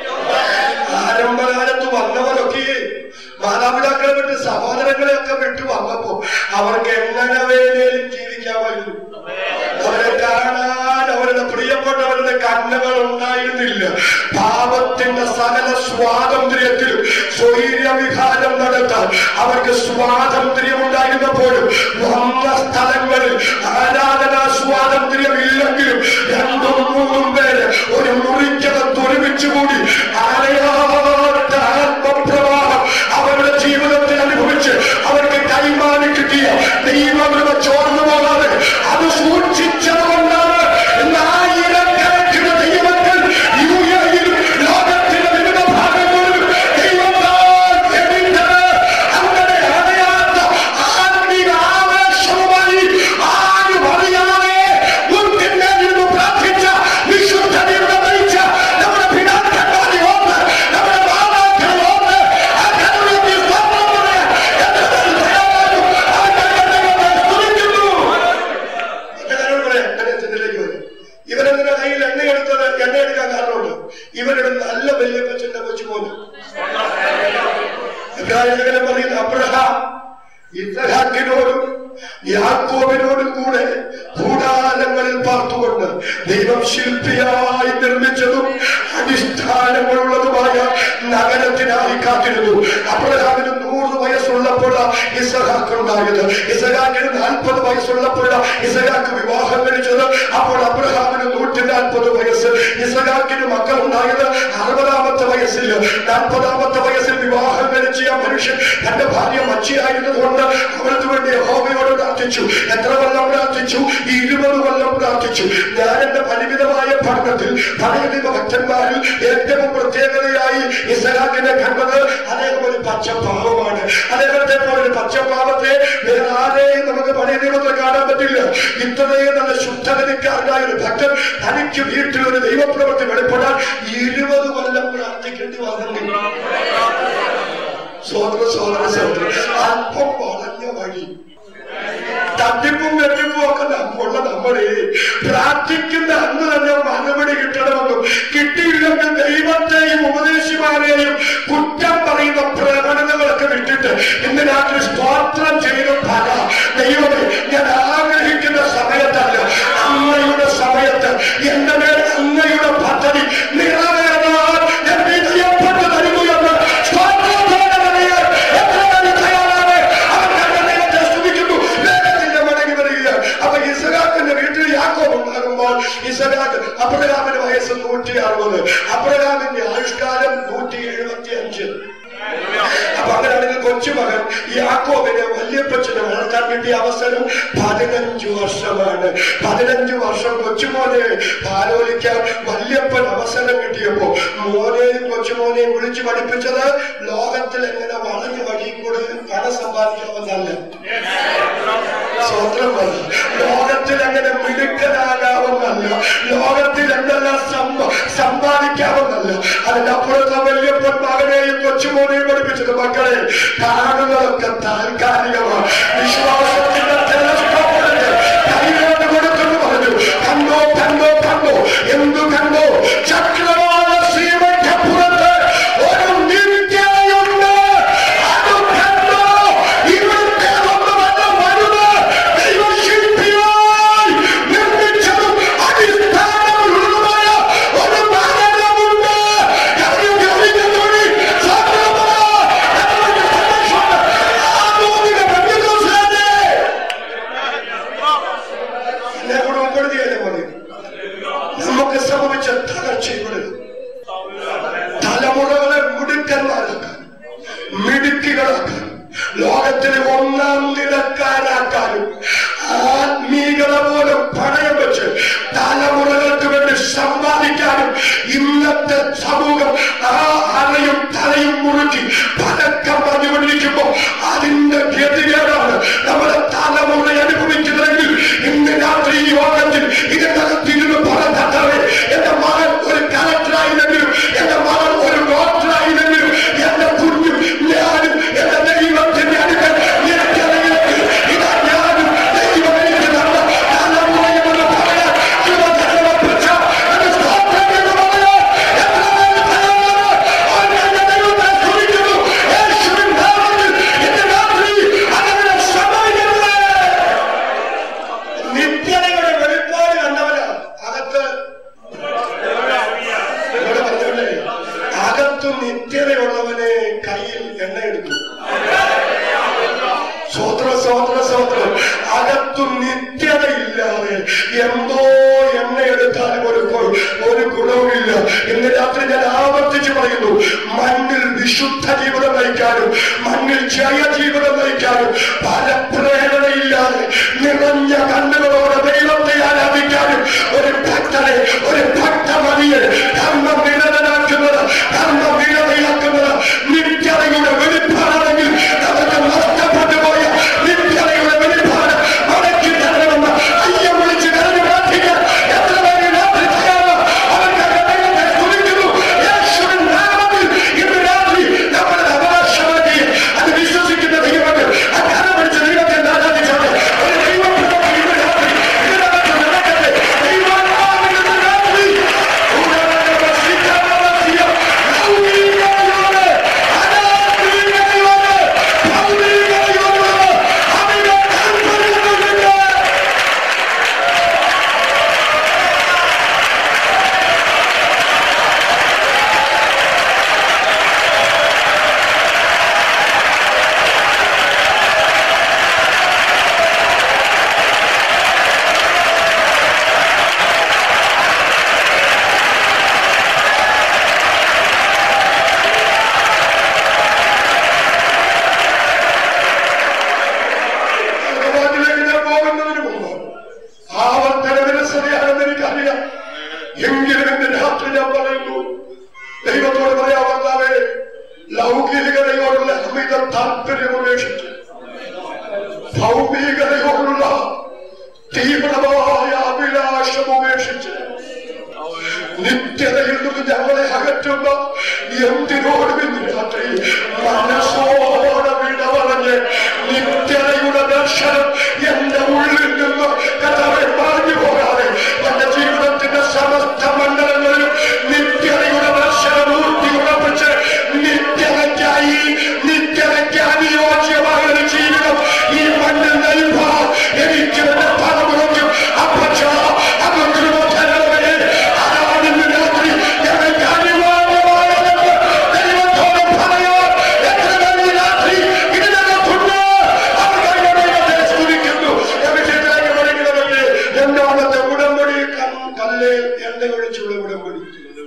ആരംഭകാലത്ത് വന്നവരൊക്കെ മാതാപിതാക്കളെ വിട്ട് സഹോദരങ്ങളെ ഒക്കെ വിട്ടു വന്നപ്പോ അവർക്ക് എങ്ങനെ വേണേലും ജീവിക്കാമായിരുന്നു അവരെ കാണാൻ അവരുടെ പ്രിയപ്പെട്ടവരുടെ കണ്ണുകൾ ഉണ്ടായിരുന്നില്ല പാപത്തിന്റെ സകല സ്വാതന്ത്ര്യത്തിലും സ്വൈര്യവിഹാരം നടത്താൻ അവർക്ക് സ്വാതന്ത്ര്യം ഉണ്ടായിരുന്നപ്പോഴും വന്ന സ്ഥലങ്ങളിൽ ആരാധനാ സ്വാതന്ത്ര്യം ഇല്ലെങ്കിലും രണ്ടും മൂന്നും പേര് ഒരു മുറിക്കകത്ത് ഒരുമിച്ച് കൂടി ആലയാത്ത ആത്മപ്രവാഹം അവരുടെ ജീവിതത്തിൽ അനുഭവിച്ച് അവർക്ക് കൈമാറി കിട്ടിയ ദൈവകൃപ ചോർന്നു പോകാതെ അത് സൂക്ഷിച്ചതുകൊണ്ടാണ് ഇന്ന് ആയിരക്കണക്കിന് ദൈവത്തിൽ യു എയിലും ലോകത്തിന്റെ വിവിധ ഭാഗങ്ങളിലും ദൈവത്താൽ ജനിച്ചത് അങ്ങനെ അറിയാത്ത ആത്മീയ ആവേശവുമായി ആരും അറിയാതെ മുൻപിന്നിരുന്ന് പ്രാർത്ഥിച്ച വിശുദ്ധതയുടെ നയിച്ച നമ്മുടെ പിതാക്കന്മാരെ ഓർത്ത് നമ്മുടെ മാതാക്കളെ ഓർത്ത് ആ കരുണയ്ക്ക് സ്തോത്രം പറയാൻ എത്രയും ദയാവാനും അവന്റെ ദൈവത്തെ സ്തുതിക്കുന്നു. എന്റെ കാര്യം പറയാം, എന്റെ ചിന്തയിലേക്ക് വരും. ഇവരെന്തിനാ കയ്യിൽ എണ്ണ എടുത്തത് എണ്ണ എടുക്കാൻ കാരണമുണ്ട് ഇവരുടെ നല്ല വല്യപ്പച്ചന്റെ കൊച്ചുമോന് ഇബ്രാഹിം പറയുന്ന അബ്രഹാം ഇസഹാക്കിനോടും യാക്കോബിനോടും കൂടെ ഭൂടാലങ്ങളിൽ പാർത്തുകൊണ്ട് ദൈവം ശില്പിയായി നിർമ്മിച്ചതും അടിസ്ഥാനങ്ങളുള്ളതുമായ നഗരത്തിനായി കാത്തിരുന്നു അബ്രഹാമിന് നൂറ് വയസ്സുള്ളപ്പോൾ ഇസഹാക്ക് ഉണ്ടായത് ഇസഹാക്കിന് നാൽപ്പത് വയസ്സുള്ളപ്പോൾ ഇസഹാക്ക് വിവാഹം കഴിച്ചത് അപ്പോൾ അബ്രഹാമിന് നൂറ്റി നാൽപ്പത് വയസ്സ് ഇസഹാക്കിന് മക്കൾ ഉണ്ടായത് അറുപതാമത്തെ വയസ്സിൽ നാൽപ്പതാമത്തെ വയസ്സിൽ വിവാഹം കഴിച്ച ആ മനുഷ്യൻ തന്റെ ഭാര്യ മച്ചിയായിരുന്നതുകൊണ്ട് അവൾക്ക് വേണ്ടി യഹോവയോട് പ്രാർത്ഥിച്ചു എത്ര കൊല്ലം പ്രാർത്ഥിച്ചു ഈ ഇരുപത് കൊല്ലം പ്രാർത്ഥിച്ചു ഞാൻ എന്റെ പരിമിതമായ പഠനത്തിൽ പഴയ നിയമ ഭക്തന്മാരിൽ ഏറ്റവും പ്രത്യേകതയായി ഇസഹാക്കിനെ കണ്ടത് അദ്ദേഹം ഒരു പച്ചപ്പാവമാണ് അദ്ദേഹത്തെ പോലെ ഒരു പച്ചപ്പാവത്തെ വേറെ ആരെയും നമുക്ക് പഴയ നിയമത്തിൽ കാണാൻ പറ്റില്ല ഇത്രയും നല്ല ശുദ്ധഗതിക്കാരനായ ഒരു ഭക്തൻ തനിക്ക് വീട്ടിൽ ഒരു ദൈവപ്രവൃത്തി വെളിപ്പെടാൻ ഇരുപത് കൊല്ലം പ്രാർത്ഥിക്കേണ്ടി വന്നില്ല സോദര സോദര സോദര അല്പം വളഞ്ഞ വഴി തട്ടിപ്പും വെട്ടിപ്പും ഒക്കെ നമ്മുള്ള നമ്മളെ പ്രാർത്ഥിക്കുന്ന അന്ന് തന്നെ മറുപടി കിട്ടണമെന്നും കിട്ടിയില്ലെങ്കിൽ ദൈവത്തെയും ഉപദേശിമാരെയും കുറ്റം പറയുന്ന പ്രകടനങ്ങളൊക്കെ വിട്ടിട്ട് ഇന്ന് രാത്രി സ്തോത്രം ചെയ്ത് പല ദൈവമേ ഞാൻ ആഗ്രഹിക്കുന്ന സമയത്തല്ല അമ്മയുടെ സമയത്ത് എന്റെ മേൽ അങ്ങയുടെ പദ്ധതി നിറവേറാൻ ഞാൻ വിജയപ്പെട്ട് തരുന്നു എന്ന് സ്തോത്രത്തോടെ പറയാൻ എത്ര പേര് തയ്യാറാണ് അവർ ഞങ്ങളുടെ ദൈവത്തെ സ്തുതിക്കുന്നു വേഗത്തിന്റെ മടങ്ങി വരിക അപ്പൊ ഇസഹാക്കിന്റെ വീട്ടിൽ യാക്കോബ് ഉണ്ടാകുമ്പോൾ ഇസഹാക്ക് അബ്രഹാമിന്റെ വയസ്സ് നൂറ്റി അറുപത് അബ്രഹാമിന്റെ ആയുഷ്കാലം നൂറ്റി എഴുപത്തി അഞ്ച് അപ്പൊ അങ്ങനെയാണെങ്കിൽ കൊച്ചുമകൻ യാക്കോബിനെ വല്യപ്പച്ചനെ വളർത്താൻ കിട്ടിയ അവസരം പതിനഞ്ചു വർഷമാണ് പതിനഞ്ചു വർഷം കൊച്ചുമോനെ പാലോലിക്കാൻ വല്യപ്പൻ അവസരം കിട്ടിയപ്പോ മോനെയും കൊച്ചുമോനെയും വിളിച്ചു പഠിപ്പിച്ചത് ലോകത്തിൽ എങ്ങനെ വളഞ്ഞു വഴി കൂടെ പണം സമ്പാദിക്കാമെന്നല്ല സ്വന്തം പറ. ലോകത്തിൽ എങ്ങനെ മിടുക്കനാകാമെന്നല്ല ലോകത്തിൽ എന്തെല്ലാം സമ്പ- സമ്പാദിക്കാമെന്നല്ല അതിന്റെ അപ്പുറത്തെ വല്യപ്പൻ മകനെയും കൊച്ചുമോനെയും പഠിപ്പിച്ചത് മക്കളെ കാണുന്നതൊക്കെ താൽക്കാലികമാണ് വിശ്വാസത്തിന്റെ ടെലസ്കോപ്പിലേക്ക് കൈകൊണ്ട് കൊടുത്തെന്ന് പറഞ്ഞു കണ്ടോ കണ്ടോ കണ്ടോ എന്തു കണ്ടോ ചക്രവാള സീമയ്ക്കപ്പുറത്ത് ഒരു നിത്യതയുണ്ട് അത് കണ്ടോ ഇവിടുത്തെ ഒന്നുമല്ല വലുത് ദൈവശില്പിയായി നിർമ്മിച്ചതും അടിസ്ഥാനമുള്ളതുമായ ഒരു നഗരമുണ്ട്. കവിഞ്ഞു കവിഞ്ഞു തൊഴി ചിന്തിക്കുന്നവനെ കയ്യിൽ എണ്ണയെടുക്കും സ്വോത്ര സ്വോത്ര സ്വോത്രം അകത്തു നിത്യതയില്ലാതെ എന്തോ എണ്ണയെടുത്താലും ഒരു ഗു- ഒരു ഗുണവുമില്ല ഇന്ന് രാത്രി ഞാൻ ആവർത്തിച്ച് പറയുന്നു മണ്ണിൽ വിശുദ്ധ ജീവിതം നയിക്കാനും മണ്ണിൽ ജയ ജീവിതം നയിക്കാനും പല പ്രേരണയില്ലാതെ നിറഞ്ഞ കണ്ണുകളോടെ ദൈവത്തെ ആരാധിക്കാനും ഒരു ഭക്തനെ ഒരു ഭക്തമതിയെ ധർമ്മം നിരതനാക്കുന്നത് ധർമ്മം നിരതയാക്കുന്നത് നിത്യതയുടെ വെളിപ്പാടാണെങ്കിൽ നമുക്ക് നഷ്ടപ്പെട്ടു പോയ നിത്യതയുടെ വെളിപ്പാട് മടക്കി തരണമെന്ന് അയ്യം വിളിച്ച് കരഞ്ഞു പ്രാർത്ഥിക്കാൻ എത്ര പേര് രാത്രി തയ്യാറാണ് അവർക്ക് ദൈവത്തെ സ്തുതിക്കുന്നു യേശുവിൻ നാമത്തിൽ ഇന്ന് രാത്രി നമ്മുടെ അവകാശമാക്കി അത് വിശ്വസിക്കുന്ന ദൈവങ്ങൾ ആ കരം പിടിച്ച് ദൈവത്തെ ആരാധിച്ചാണ് ഒരു ദൈവപ്രവൃത്തി ഇന്ന് രാത്രി ഇതിനകത്ത് നടക്കട്ടെ ദൈവാത്മാവിൽ ഇന്ന് രാത്രി ഭഗവാനിലേക്ക് ഞാൻ പോകുന്നതിന് മുമ്പ് ആവർത്തന വിരസതയാണെന്ന് എനിക്കറിയാം എങ്കിലും എന്റെ രാത്രി ഞാൻ പറയുന്നു ദൈവത്തോട് പറയാ ഭർത്താവേ ലൗകികതയോടുള്ള അമിത താല്പര്യം ഉപേക്ഷിച്ച് ഭൗമികതയോടുള്ള തീവ്രമായ അഭിലാഷം ഉപേക്ഷിച്ച് നിത്യതയിൽ നിന്ന് ഞങ്ങളെ അകറ്റുന്ന എന്തിനോടും ഇന്ന് രാത്രി മനസ്സോടെ വിട പറഞ്ഞ് നിത്യതയുടെ ദർശനം എന്റെ ഉള്ളിൽ നിന്ന് കഥവെ പറഞ്ഞു പോകാതെ എന്റെ ജീവിതത്തിന്റെ സമസ്ത മണ്ഡലങ്ങളിലും നിത്യതയുടെ ദർശനം ഊട്ടി ഉറപ്പിച്ച് നിത്യതയ്ക്കായി നിത്യതയ്ക്ക് അനുയോജ്യമായ ഒരു ജീവിതം ഈ മണ്ണിൽ നൽകാൻ എനിക്ക് എന്റെ തലമുറയ്ക്കും അപ്പച്ച അപകൃതരെ അതാണ് ഇന്ന് രാത്രി ഞങ്ങൾക്ക് അനിവാര്യമായതെന്ന് ദൈവത്തോട് പറയാൻ എത്ര പേര് രാത്രി ഇതിനകത്തുണ്ട് അവർ ദൈവത്തെ സ്തുതിക്കുന്നു ഞാൻ വിഷയത്തിലേക്ക് പഠിക്കണമെങ്കിൽ രണ്ടാമത്തെ ഉടമ്പടി കം- കല്ല് എണ്ണ ഒഴിച്ചുള്ള ഉടമ്പടി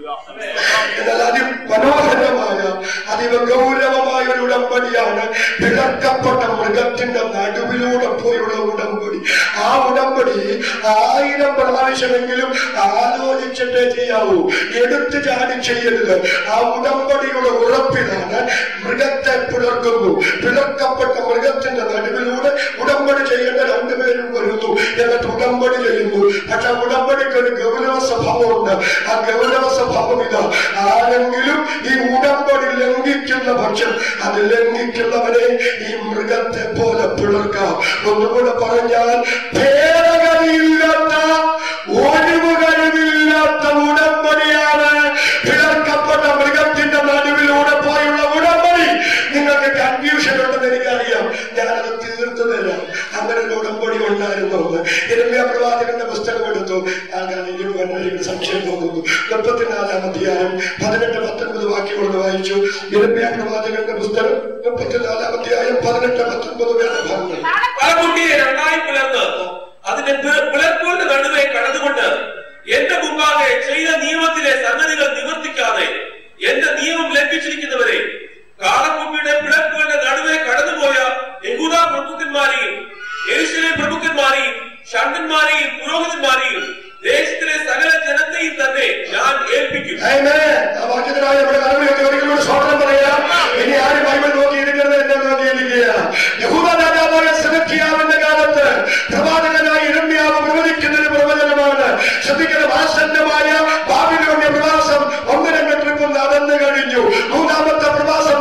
എന്നാൽ അതിമനോഹരമായ അതീവ ഗൗരവമായ ഒരു ഉടമ്പടിയാണ് പിളർക്കപ്പെട്ട മൃഗത്തിന്റെ നടുവിലൂടെ പോയുള്ള ഉടമ്പടി ആ ഉടമ്പടി ആയിരം പ്രാവശ്യമെങ്കിലും ആലോചിച്ചിട്ടേ ചെയ്യാവൂ എടുത്തു ചാടി ചെയ്യരുത് ആ ഉടമ്പടിയുടെ ഉറപ്പിലാണ് മൃഗത്തെ പിളർക്കുന്നു പിളർക്കപ്പെട്ട മൃഗത്തിന്റെ നടുവിലൂടെ ഉടമ്പടി ചെയ്യേണ്ട രണ്ടുപേരും വരുന്നു എന്നിട്ട് ഉടമ്പടി ചെയ്യുന്നു പക്ഷെ ഉടമ്പടിക്ക് ഒരു ഗൗരവ സ്വഭാവമുണ്ട് ആ ഗൗരവ സ്വഭാവം ഇതാ ആരെങ്കിലും ഈ ഉടമ്പടി ലംഘിക്കുന്ന പക്ഷം അത് ലംഘിക്കുന്നവരെ ഈ മൃഗത്തെ പോലെ പിളർക്കാം ഒന്നുകൂടെ പറഞ്ഞാൽ ഭേദഗതിയില്ലാത്ത ഒഴിവ് കഴിവില്ലാത്ത ഉടമ്പടിയാണ് പിളർക്കപ്പെട്ട മൃഗത്തിന്റെ നടുവിലൂടെ പോയുള്ള ഉടമ്പടി നിങ്ങൾക്ക് കൺഫ്യൂഷൻ ഉണ്ടെന്ന് എനിക്കറിയാം ഞാനത് തീർത്തു തരാം അങ്ങനെ ഒരു ഉടമ്പടി ഉണ്ടായിരുന്നു എന്ന് ഇരമ്യ പ്രവാചകന്റെ പുസ്തകം എടുത്തു ആകാണെങ്കിൽ വന്നവർക്ക് സംശയം തോന്നുന്നു മുപ്പത്തിനാലാം അധ്യായം പതിനെട്ട് പത്തൊൻപത് വാക്യങ്ങളൊന്ന് വായിച്ചു ഇരമ്യ പ്രവാചകന്റെ പുസ്തകം മുപ്പത്തിനാലാം അധ്യായം പതിനെട്ട് പത്തൊൻപത് വേണ്ട ഭാഗങ്ങൾ പലകുട്ടിയെ രണ്ടായി പിളർന്ന് അതിന്റെ പി- പിളർപ്പുകളുടെ നടുവെ കടന്നുകൊണ്ട് എന്റെ മുമ്പാകെ ചെയ്ത നിയമത്തിലെ സംഗതികൾ നിവർത്തിക്കാതെ എന്റെ നിയമം ലംഘിച്ചിരിക്കുന്നവരെ കാളക്കുപ്പിയുടെ പിളർപ്പുകളുടെ നടുവെ കടന്നുപോയ യഹൂദ പ്രഭുക്കന്മാരെയും യേശുവിലെ പ്രഭുക്കന്മാരെയും ഷണ്ടന്മാരെയും പുരോഹിതന്മാരെയും ദേശത്തിലെ സകല ജനത്തെയും തന്നെ ഞാൻ ഏൽപ്പിക്കും Amen. ആ വാക്യത്തിനായി നമ്മുടെ കർമ്മയൊക്കെ ഒരിക്കലൂടെ സ്വാഗതം പറയാം ഇനി ആരും ബൈബിൾ നോക്കിയിരിക്കുന്നത് എന്നെ നോക്കിയിരിക്കുക യഹൂദ രാജാവായ സെനക്കിയാവിന്റെ കാലത്ത് പ്രവാചകനായി ഇരമ്യാവ് പ്രവചിക്കുന്നൊരു പ്രവചനമാണ് ശ്രദ്ധിക്കുന്ന വാസന്നമായ ബാബിലോണ്യ പ്രവാസം ഒന്ന് രണ്ട് ട്രിപ്പ് നടന്നു കഴിഞ്ഞു മൂന്നാമത്തെ പ്രവാസ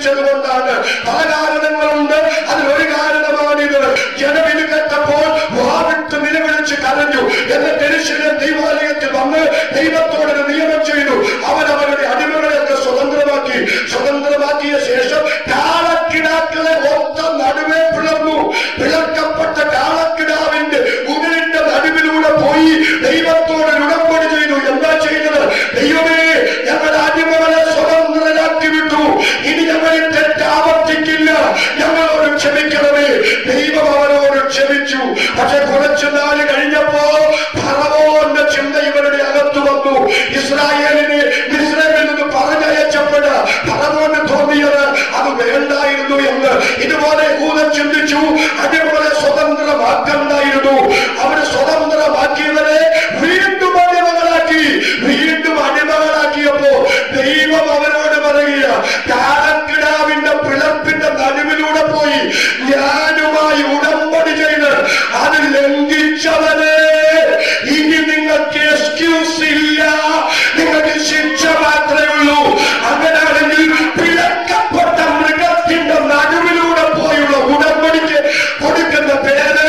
ലംഘിച്ചത് കൊണ്ടാണ് പല കാരണങ്ങളുണ്ട് അതിലൊരു കാരണമാണിത് ജനം ഇത് കേട്ടപ്പോൾ വാവിട്ട് നിലവിളിച്ച് കരഞ്ഞു എന്നിട്ട് എരിശിലേം ദൈവാലയത്തിൽ വന്ന് ദൈവത്തോടൊരു നിയമം ചെയ്തു അവൻ അവരുടെ അടിമകളെയൊക്കെ സ്വതന്ത്രമാക്കി സ്വതന്ത്രമാക്കിയ ശേഷം കാളക്കിടാക്കളെ ഒത്ത നടുവേ പിളർന്നു പിളർക്കപ്പെട്ട കാളക്കിടാവിന്റെ ഉടലിന്റെ നടുവിലൂടെ പോയി ദൈവത്തോട് ഉടമ്പടി ചെയ്തു എന്താ ചെയ്തത് ദൈവമേ ഞങ്ങളുടെ അടിമകളെ സ്വതന്ത്രരാക്കി വിട്ടു ഇനി ഞങ്ങളിൽ തെറ്റാവർത്തിക്കില്ല ഞങ്ങളോട് ക്ഷമിക്കണമേ ദൈവം അവരോട് ക്ഷമിച്ചു പക്ഷെ കുറച്ചു നാല് കഴിഞ്ഞപ്പോ ഫറവോന്റെ ചിന്ത ഇവരുടെ അകത്ത് വന്നു ഇസ്രായേലിനെ ഇസ്രായേലിൽ നിന്ന് പറഞ്ഞയച്ചപ്പോഴ് ഫറവോന് തോന്നിയത് അത് വേണ്ടായിരുന്നു എന്ന് ഇതുപോലെ യൂതൻ ചിന്തിച്ചു അടിമകളെ സ്വതന്ത്രമാക്കണ്ടായിരുന്നു അവര് സ്വതന്ത്രമാക്കിയവരെ വീണ്ടും അടിമകളാക്കി വീണ്ടും അടിമകളാക്കിയപ്പോ ദൈവം അവരോട് പറയുക കാലക്കിടാവിന്റെ പിളർപ്പിന്റെ നടുവിലൂടെ പോയി ഞാനുമായി ഉടമ്പടി ചെയ്ത് അത് ലംഘിച്ചവരെ ഇനി നിങ്ങൾക്ക് എക്സ്ക്യൂസ് ഇല്ല നിങ്ങൾക്ക് ശിക്ഷ മാത്രമേ ഉള്ളൂ അങ്ങനെയാണെങ്കിൽ പിളക്കപ്പെട്ട മൃഗത്തിന്റെ നടുവിലൂടെ പോയുള്ള ഉടമ്പടിക്ക് കൊടുക്കുന്ന പേര്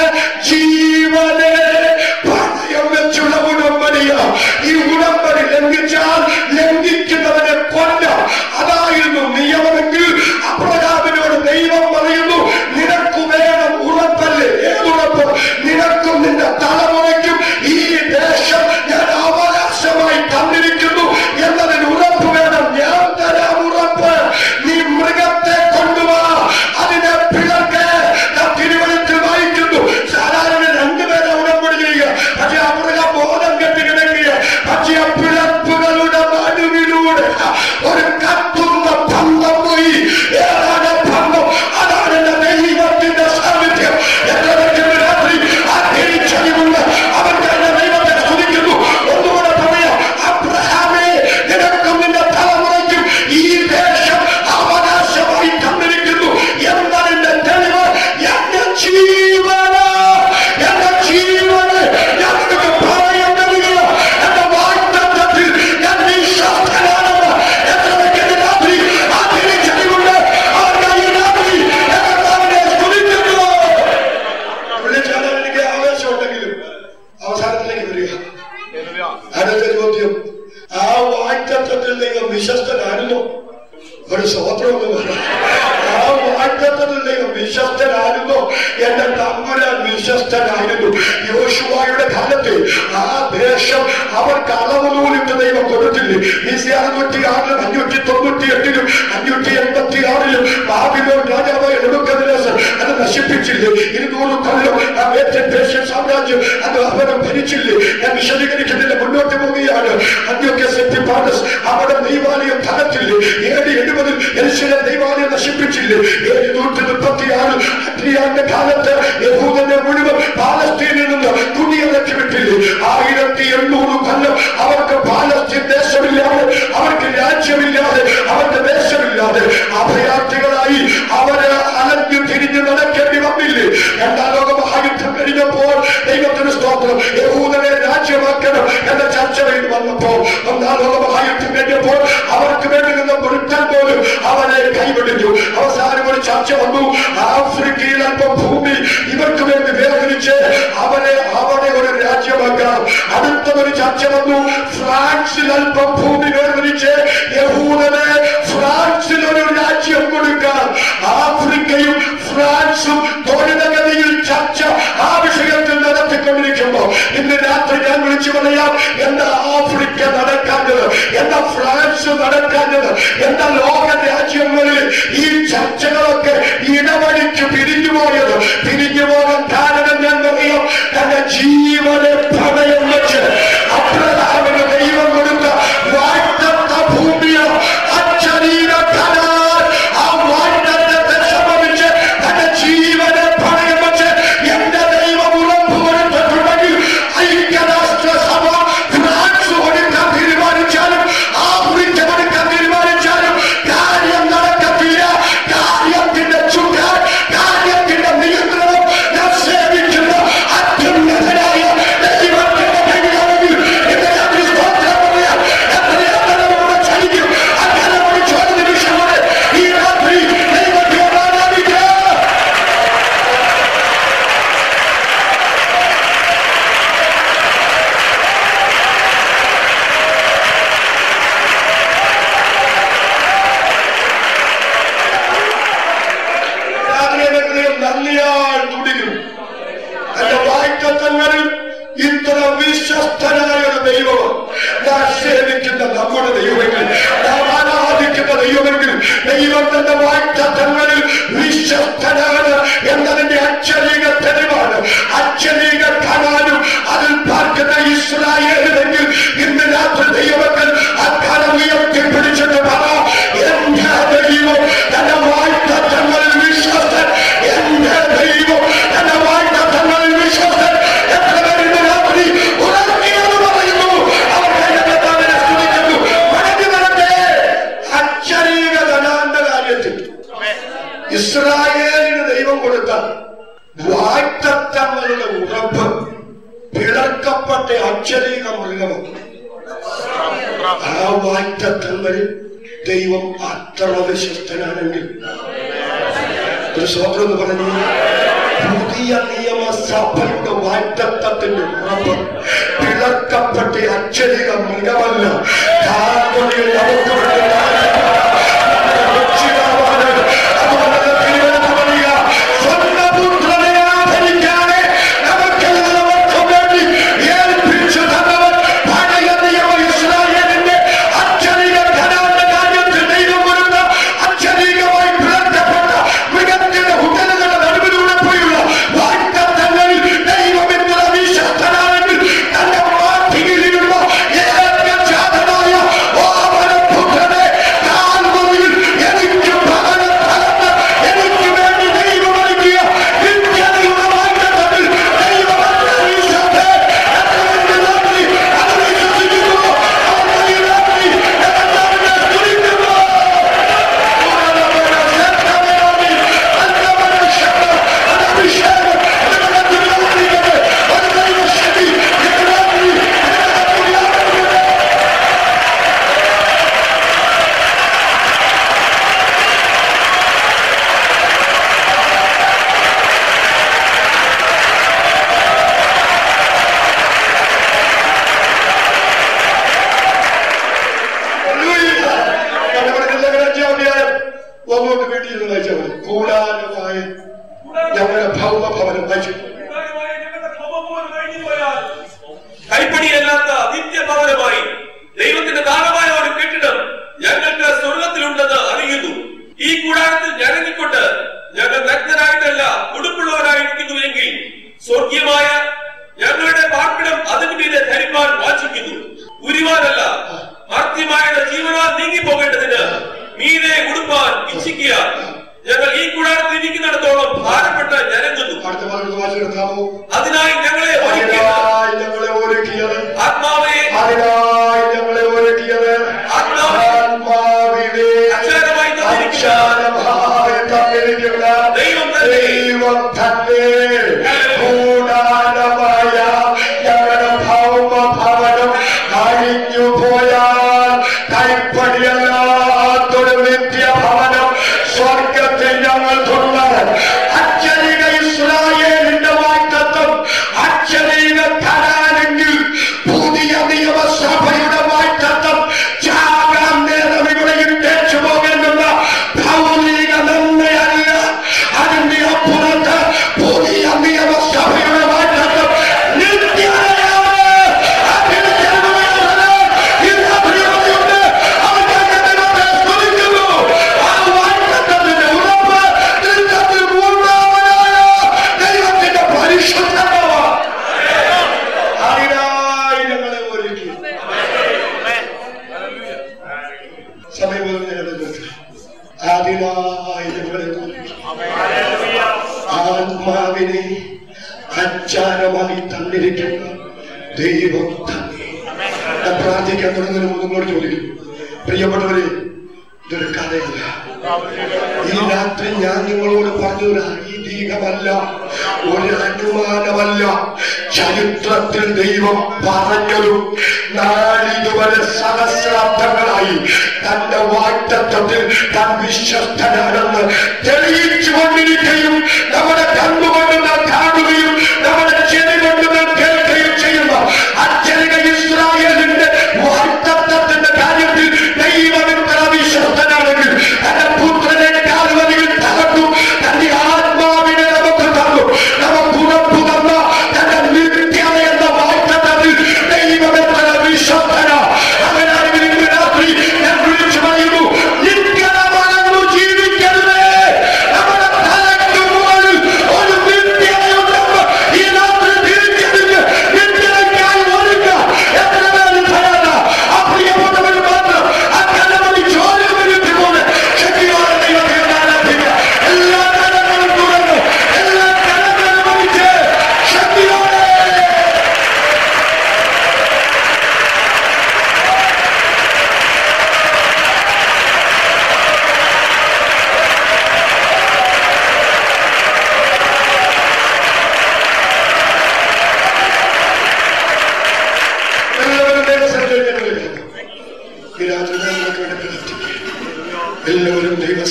ജീവനെ പണയം വെച്ചുള്ള ഉടമ്പടിയ ഈ ഉടമ്പടി ലംഘിച്ചാൽ ലംഘിക്കുന്നവനെ കൊല്ല അതായിരുന്നു നിയമമെങ്കിൽ അബ്രഹാമിനോട് ദൈവം പറയുന്നു നിനക്ക് വേണം ഉറപ്പല്ലേ ഏതുറപ്പ് നിനക്കും നിന്റെ തലമുറയ്ക്കും ഈ ദേശം ഞാൻ അവകാശമായി തന്നിരിക്കുന്നു എന്നതിന് ഉറപ്പ് വേണം ഞാൻ തരാം ഉറപ്പ് നീ മൃഗത്തെ കൊണ്ടുവാ അതിനെ പിളർക്ക് ഞാൻ തിരുവനന്തപുരത്തിൽ വായിക്കുന്നു സാധാരണ രണ്ടുപേരെ ഉടമ്പടി ചെയ്യുക പക്ഷെ അമൃഗം ബോധം കെട്ടി കിടക്കുക പക്ഷെ ആ പിളർപ്പുകളുടെ നടുവിലൂടെ ഒരു കത്തുന്ന ബന്ധം പോയി ഏതാണ് ബന്ധം അതാണ് എന്റെ ദൈവത്തിന്റെ സാന്നിധ്യം എത്ര വ്യക്തികൾ രാത്രി ആ തിരിച്ചറിവുണ്ട് അവർക്ക് എന്റെ ദൈവത്തെ സ്തുതിക്കുന്നു ഒന്നുകൂടെ പറയാം അബ്രഹാമേ നിനക്കും നിന്റെ തലമുറയ്ക്കും ഈ ദേശം അവകാശമായി തന്നിരിക്കുന്നു എന്നതിന്റെ തെളിവ് എന്റെ ജീവന എന്റെ ജീവന് ഞങ്ങൾക്ക് പറയാൻ കഴിയുക എന്റെ വാഗ്ദത്തത്തിൽ ഞാൻ വിശ്വസ്തനാണെന്ന് എത്ര വ്യക്തി രാത്രി ആ തിരിച്ചറിവുണ്ട് അവർക്ക് ഈ രാത്രി എന്നെ സ്തുതിക്കുന്നു വിളിച്ചാൽ എനിക്ക് ആവേശമുണ്ടെങ്കിലും അവസാനത്തിലേക്ക് വരിക അടുത്ത ചോദ്യം ആ വാക്തത്വത്തിൽ ദൈവം വിശ്വസ്തനായിരുന്നു ഒരു സ്വോത്രമൊന്നും വേണ്ട ആ വാക്തത്വത്തിൽ ദൈവം വിശ്വസ്തനായിരുന്നു എന്റെ തമ്പുരാൻ വിശ്വസ്തനായിരുന്നു യോശുവായുടെ കാലത്ത് ആ ദേശം അവർക്ക് അളവ് നൂലിട്ട് ദൈവം കൊടുത്തില്ലേ ബിസി അറുന്നൂറ്റി ആറിലും അഞ്ഞൂറ്റി തൊണ്ണൂറ്റി എട്ടിലും അഞ്ഞൂറ്റി എൺപത്തി ആറിലും ബാബിലോൺ രാജാവായ നെബൂഖദ്നേസർ അത് നശിപ്പിച്ചില്ലേ ഇരുന്നൂറ് കൊല്ലം ആ മേറ്റൻ പേർഷ്യൻ സാമ്രാജ്യം അത് അവരെ ഭരിച്ചില്ലേ ഞാൻ വിശദീകരിക്കുന്നതിന് മുന്നോട്ട് പോവുകയാണ് അന്ത്യോക്യ സെപ്റ്റിപ്പാനസ് അവിടെ ദൈവാലയം തകർത്തില്ലേ ഏഴ് എഴുപതിൽ എരിശിലെ ദൈവാലയം നശിപ്പിച്ചില്ലേ ഏഴ് നൂറ്റി മുപ്പത്തി ആറ് അട്രിയാന്റെ കാലത്ത് യഹൂദനെ മുഴുവൻ പാലസ്തീനിൽ നിന്ന് കുടിയിറക്കി വിട്ടില്ലേ ആയിരത്തി എണ്ണൂറ് കൊല്ലം അവർക്ക് പാലസ്തീൻ ദേശമില്ലാതെ അവർക്ക് രാജ്യമില്ലാതെ അവർക്ക് ദേശമില്ലാതെ അഭയാർത്ഥികളായി അവര് അലഞ്ഞു തിരിഞ്ഞ് നടക്കേണ്ടി വന്നില്ലേ രണ്ടാം ലോക മഹായുദ്ധം കഴിഞ്ഞപ്പോൾ ദൈവത്തിന് സ്തോത്രം യഹൂദനെ രാജ്യമാക്കണം എന്ന ചർച്ചയിൽ വന്നപ്പോൾ ഒന്നാം ലോക മഹായുദ്ധം കഴിഞ്ഞപ്പോൾ അവർക്ക് വേണ്ടി നിന്ന ബ്രിട്ടൻ പോലും അവരെ കൈവിടിച്ചു അവസാനം ഒരു ചർച്ച വന്നു ആഫ്രിക്കയിൽ അല്പം ഭൂമി ഇവർക്ക് വേണ്ടി വേർതിരിച്ച് അവരെ അവിടെ ഒരു രാജ്യമാക്കാം അടുത്തൊരു ചർച്ച വന്നു ഫ്രാൻസിൽ അല്പം ഭൂമി വേർതിരിച്ച് യഹൂദനെ ഫ്രാൻസിൽ ഒരു രാജ്യം കൊടുക്കാം ആഫ്രിക്കയും ഫ്രാൻസും ത്വരിതഗതിയിൽ ചർച്ച ആ വിഷയത്തിൽ നടത്തിക്കൊണ്ടിരിക്കുമ്പോ ഇന്ന് രാത്രി ഞാൻ വിളിച്ചു പറയാം എന്താ ആഫ്രിക്ക നടക്കാഞ്ഞത് എന്താ ഫ്രാൻസ് നടക്കാഞ്ഞത് എന്താ ലോക രാജ്യങ്ങളിൽ ഈ ചർച്ചകളൊക്കെ ഇടവഴിക്ക് പിരിഞ്ഞു പോയത് പിരിഞ്ഞു പോകാൻ കാരണം ഞാൻ പറയാം തന്റെ ജീവനെ പണയം വെച്ച് അപ്രധാന ദൈവം കൊടുത്ത വാഴ്ത്തത്ത ഭൂമിയോ അച്ചരീര കലാൽ ആ വാഴ്ത്തത്തെ സംഭവിച്ച് തന്റെ ജീവനെ പണയം വെച്ച് എന്റെ ദൈവം ഉറപ്പ് കൊടുത്തിട്ടുണ്ടെങ്കിൽ ഐക്യരാഷ്ട്ര സഭ ഫ്രാൻസ് കൊടുക്കാൻ തീരുമാനിച്ചാലും ആഫ്രിക്ക കൊടുക്കാൻ തീരുമാനിച്ചാലും കാര്യം നടക്കത്തില്ല കാര്യത്തിന്റെ ചുറ്റാൻ കാര്യത്തിന്റെ നിയന്ത്രണം ഞാൻ കാലങ്ങളിൽ ഇത്ര വിശ്വസ്തനായ ഒരു ദൈവം നാം സേവിക്കുന്ന നമ്മുടെ ദൈവമെങ്കിൽ നാം ആരാധിക്കുന്ന ദൈവമെങ്കിൽ ദൈവം തന്റെ വാക്തത്വങ്ങളിൽ വിശ്വസ്തനാണ് എന്നതിന്റെ അക്ഷരീക തെളിവാണ് അക്ഷരീക കനാലും അതിൽ പാർക്കുന്ന ഇസ്രായേലിനെങ്കിൽ ഇന്ന് രാത്രി ദൈവമക്കൾ അക്കാലം ഉയർത്തിപ്പിടിച്ചിട്ട് പറ എന്റെ ദൈവം തന്റെ വാക്തത്വങ്ങളിൽ വിശ്വസ്തൻ എന്റെ ദൈവം തന്റെ വാക്തത്വങ്ങളിൽ വിശ്വസ്തൻ എത്ര പേർ ഇന്ന് രാത്രി ഉണർത്തിയെന്ന് പറയുന്നു അവർ കൈകത്താവിനെ സ്തുതിക്കുന്നു മടങ്ങി വരട്ടെ അക്ഷരീക ധനാന്റെ കാര്യത്തിൽ ഇസ്രായേലിന് ദൈവം കൊടുത്ത വാക്തത്വങ്ങളുടെ ഉറപ്പ് പിളർക്കപ്പെട്ട അക്ഷരീക മൃഗമാണ് ആ വാക്തത്വങ്ങളിൽ ദൈവം അത്ര വിശ്വസ്തനാണെങ്കിൽ ഒരു സ്വന്തം എന്ന് പറഞ്ഞു പുതിയ നിയമസഭയുടെ വാക്തത്വത്തിന്റെ ഉറപ്പ് പിളർക്കപ്പെട്ട അക്ഷരിക മൃഗമല്ല കാർമണിയിൽ നമുക്ക് വേണ്ടി രക്ഷിതാവാണ്. അതുകൊണ്ട് തിരുവനന്തപുരം പറയുക, സ്വന്തപുത്രനെ ആദരിക്കാതെ നമുക്കെല്ലാവർക്കും വേണ്ടി ഏൽപ്പിച്ചു തന്നവൻ പഴയ നിയമ ഇസ്രായേലിന്റെ അക്ഷരിക ധനാന്റെ കാര്യത്തിൽ ദൈവം കൊടുത്ത അക്ഷരികമായി പിളർക്കപ്പെട്ട മൃഗത്തിന്റെ ഹുട്ടലുകളുടെ നടുവിലൂടെ പോയുള്ള വാഗ്ദത്തങ്ങളിൽ ദൈവം ഇത്ര വിശ്വസ്തനാണെങ്കിൽ തന്റെ മാറ്റിയിലുള്ള ഏകജാതനായ ഓമനപുത്രനെ കാൽവറിയിൽ എനിക്ക് പകരം തകർന്ന് എനിക്ക് വേണ്ടി ദൈവം നൽകിയ നിത്യതയുടെ വാഗ്ദത്തത്തിൽ ദൈവം എത്ര വിശ്വസ്തൻ, എത്ര നന്ദി, അത് വിശ്വസിക്കുന്നു. അവർ ഈ രാത്രി കർത്താവിനെ സ്തുതിക്കുന്നു. ഒന്നോട്ട് വീട്ടിൽ നിന്ന് വായിച്ചാൽ മതി കൂടാരമായ ഞങ്ങളുടെ ഭൗമഭവനം വായിച്ചു കൈപ്പണിയല്ലാത്ത നിത്യഭവനമായി ദൈവത്തിന്റെ ദാനമായ ഒരു കെട്ടിടം ഞങ്ങൾക്ക് സ്വർഗത്തിലുണ്ടെന്ന് അറിയുന്നു ഈ കൂടാരത്തിൽ ഞരങ്ങിക്കൊണ്ട് ഞങ്ങൾ നഗ്നരായിട്ടല്ല ഉടുപ്പുള്ളവരായിരിക്കുന്നു എങ്കിൽ സ്വർഗീയമായ ഞങ്ങളുടെ പാർപ്പിടം അതിന് മീതെ ധരിപ്പാൻ വാഞ്ചിക്കുന്നു ഉരുവാനല്ല മർത്യമായുടെ ജീവനാൽ നീങ്ങി പോകേണ്ടതിന് മീതെ ഉടുപ്പാൻ ഇച്ഛിക്കുക ഞങ്ങൾ ഈ കൂടാരത്തിൽ ഇരിക്കുന്നിടത്തോളം ഭാരപ്പെട്ട് ഞരങ്ങുന്നു അടുത്ത ഭാഗത്ത് വായിച്ചെടുക്കാമോ അതിനായി ഞങ്ങളെ ഒരുക്കിയത് അതിനായി ഞങ്ങളെ ഒരുക്കിയത് ആത്മാവെ അതിനായി ഞങ്ങളെ ഒരുക്കിയത് ആത്മാവേ, ആത്മാവിനെ അക്ഷരമായി തന്നിരിക്കുന്ന അക്ഷരമായി തന്നിരിക്കുന്ന ദൈവം തന്നെ. ദൈവം തന്നെ കൂടാരമായ ഞങ്ങളുടെ ഭൗമഭവനം കഴിഞ്ഞു പോയാൽ കൈപ്പടിയല്ലാത്തൊരു നിത്യഭവനം സ്വർഗത്തിൽ ഞങ്ങൾക്കുള്ള അക്ഷരിക ഇസ്രായേലിന്റെ വാക്തത്വം അക്ഷരിക ധനാനെങ്കിൽ പുതിയ നിയമസഭയുടെ വാക്തത്വം ചാകാൻ നേരം ഇവിടെ ഇട്ടേച്ചു പോകേണ്ടുന്ന ഭൗതിക നന്മയല്ല അതിന്റെ അപ്പുറത്ത് പുതിയ നിയമസഭയുടെ വാക്തത്വം നിത്യതയാണ്. അതിൽ ജനമേറെയാണ്. ഇന്ന് അഭിനന്ദനമുണ്ട്. അവർക്ക് ദൈവത്തെ സ്തുതിക്കുന്നു. ആ വാഗ്ദത്തത്തിന്റെ ഉറപ്പ് നിത്യത്തിൽ പൂർണ്ണമാവനായ ദൈവത്തിന്റെ പരിശുദ്ധമാണ്. അതിനായി ഞങ്ങളെ ഒരുക്കി സമയം മുതൽ ഞങ്ങളെ നിർത്തി അതിനായി ഞങ്ങളെ ഒരുക്കി ആത്മാവിനെ അച്ചാരമായി തന്നിരിക്കുന്ന ദൈവം തന്നെ ഞാൻ പ്രാർത്ഥിക്കാൻ തുടങ്ങുന്നതിന് മുമ്പ് നിങ്ങളോട് ചോദിക്കും പ്രിയപ്പെട്ടവരെ ഇതൊരു കഥയല്ല ഈ രാത്രി ഞാൻ നിങ്ങളോട് പറഞ്ഞൊരു ഐതിഹ്യമല്ല ഒരു അനുമാനമല്ല ചരിത്രത്തിൽ ദൈവം പറഞ്ഞതും നാളിതുവരെ സഹസ്രാബ്ദങ്ങളായി തന്റെ വാക്തത്വത്തിൽ താൻ വിശ്വസ്തനാണെന്ന് തെളിയിച്ചു കൊണ്ടിരിക്കുകയും നമ്മുടെ കണ്ണുകൊണ്ട് നാം കാണുകയും നമ്മുടെ ചെവി കൊണ്ട് നാം കേൾക്കുകയും ചെയ്യുന്ന അച്ചരിക ഇസ്രായേലിന്റെ വാക്തത്വത്തിന്റെ കാര്യത്തിൽ ദൈവം എത്ര വിശ്വസ്തനാണെങ്കിൽ തന്റെ പുത്രനെ കാൽവരിയിൽ തകർത്തു തന്റെ ആത്മാവിനെ നമുക്ക് തന്നു നമുക്ക് ഉറപ്പു തന്ന തന്റെ നിത്യ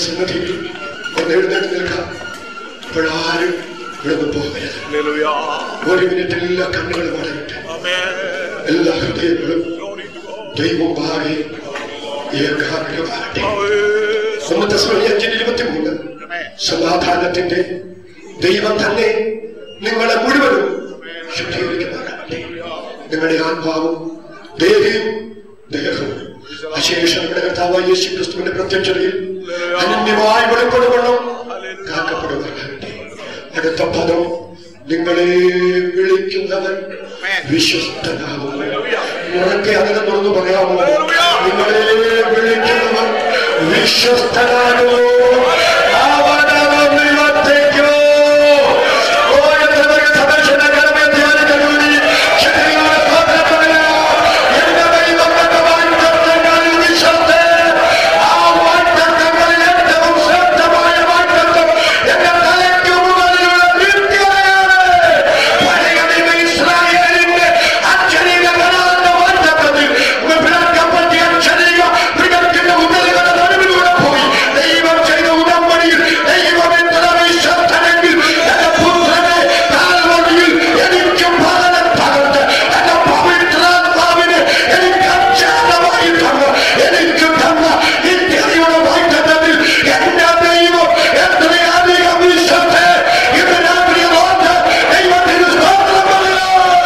ദൈവസന്നിധിയിൽ ഒന്ന് എഴുന്നേറ്റ് നിൽക്കാം ഇപ്പോഴാരും ഇവിടെ പോകരുത് Hallelujah. ഒരു മിനിറ്റിൽ എല്ലാ കണ്ണുകളും അടയട്ടെ Amen. എല്ലാ ഹൃദയങ്ങളും Glory to God. ദൈവം പാകെ ഏകാഗ്രമാകട്ടെ Yes. ഒന്ന് തെസ്സലോനിയ അഞ്ചിന് ഇരുപത്തിമൂന്ന് Amen. സമാധാനത്തിന്റെ ദൈവം തന്നെ നിങ്ങളെ മുഴുവനും ശുദ്ധീകരിക്കുമാറാകട്ടെ നിങ്ങളുടെ ആത്മാവും ദേഹിയും ദേഹവും അശേഷം നമ്മുടെ കർത്താവായ യേശു ക്രിസ്തുവിന്റെ പ്രത്യക്ഷതയിൽ അനന്യമായി വെളിപ്പെടുവണ്ണം കാക്കപ്പെടുമാറാകട്ടെ അടുത്ത പദം നിങ്ങളെ വിളിക്കുന്നവൻ വിശ്വസ്തനാകും ഉറക്കെ അതിനെ തുറന്നു പറയാമോ നിങ്ങളെ വിളിക്കുന്നവൻ വിശ്വസ്തനാകുമോ അവനവൻ ദൈവത്തേക്കോ ഓരോരുത്തരുടെ സദർശന കടമ ധ്യാനിക്കുന്നവന് ശക്തിയോടെ സ്വാതന്ത്ര്യമില്ല. എന്റെ ദൈവം എന്റെ വാഗ്ദത്തങ്ങളിൽ വിശ്വസ്തൻ. ആ വാഗ്ദത്തങ്ങളിൽ ഏറ്റവും ശ്രേഷ്ഠമായ വാഗ്ദത്തം എന്റെ തലയ്ക്ക് മുകളിലുള്ള നിത്യതയാണ്. പഴയ നിയമ ഇസ്രായേലിന്റെ അക്ഷരീക കലാന്റെ വാഗ്ദത്തത്തിൽ വിഭ്രാന്തപ്പെട്ട അക്ഷരീക മൃഗത്തിന്റെ ഉടലുകളുടെ നടുവിലൂടെ പോയി ദൈവം ചെയ്ത ഉടമ്പടിയിൽ ദൈവം എത്ര വിശ്വസ്തനെങ്കിൽ എന്റെ പുത്രനെ കാൽവഴിയിൽ എനിക്ക് പകരം പകർത്ത് എന്റെ പവിത്രാത്മാവിനെ എനിക്ക് അക്ഷരമായി തന്നു എനിക്ക് തന്ന നിത്യതയുടെ വാഗ്ദത്തത്തിൽ എന്റെ ദൈവം എത്രയധികം വിശ്വസ്തൻ ഇന്ന് രാത്രി ഓർത്ത് ദൈവത്തിന് സ്തോത്രം പറയുന്നു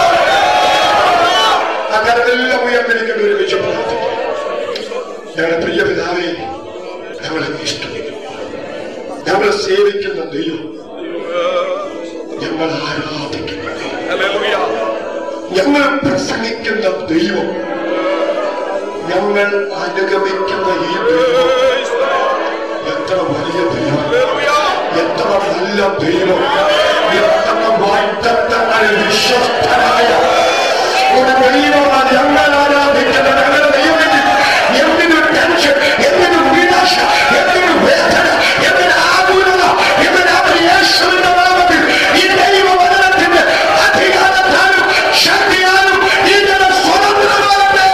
അക്കാലത്തെല്ലാം ഉയർന്നിരിക്കേണ്ട ഒരു വിഷയം ഞങ്ങളുടെ പ്രിയ പിതാവേ ഞങ്ങളെ ഇഷ്ടമില്ല ഞങ്ങളെ സേവിക്കുന്ന ദൈവം ഞങ്ങൾ ആരാധിക്കുന്ന ദൈവം Hallelujah. ഞങ്ങൾ പ്രസംഗിക്കുന്ന ദൈവം ഞങ്ങൾ അനുഗമിക്കുന്ന ഈ ദൈവം Praise the Lord. എത്ര വലിയ ദൈവം Hallelujah. എത്ര നല്ല ദൈവം എത്ര വാഗ്ദത്തങ്ങളിൽ വിശ്വസ്തനായ ഒരു ദൈവമാണ് ഞങ്ങൾ ആരാധിക്കുന്നത് ഞങ്ങളുടെ ദൈവത്തിൽ എന്തിനു ടെൻഷൻ എന്തിനു നിരാശ എന്തിനു വേദന എന്തിനു ആകുലത ഇന്ന് രാത്രി യേശുവിന്റെ നാമത്തിൽ ഈ ദൈവവചനത്തിന്റെ അധികാരത്താലും ശക്തിയാലും ഇങ്ങനെ സ്വതന്ത്രമാകട്ടെ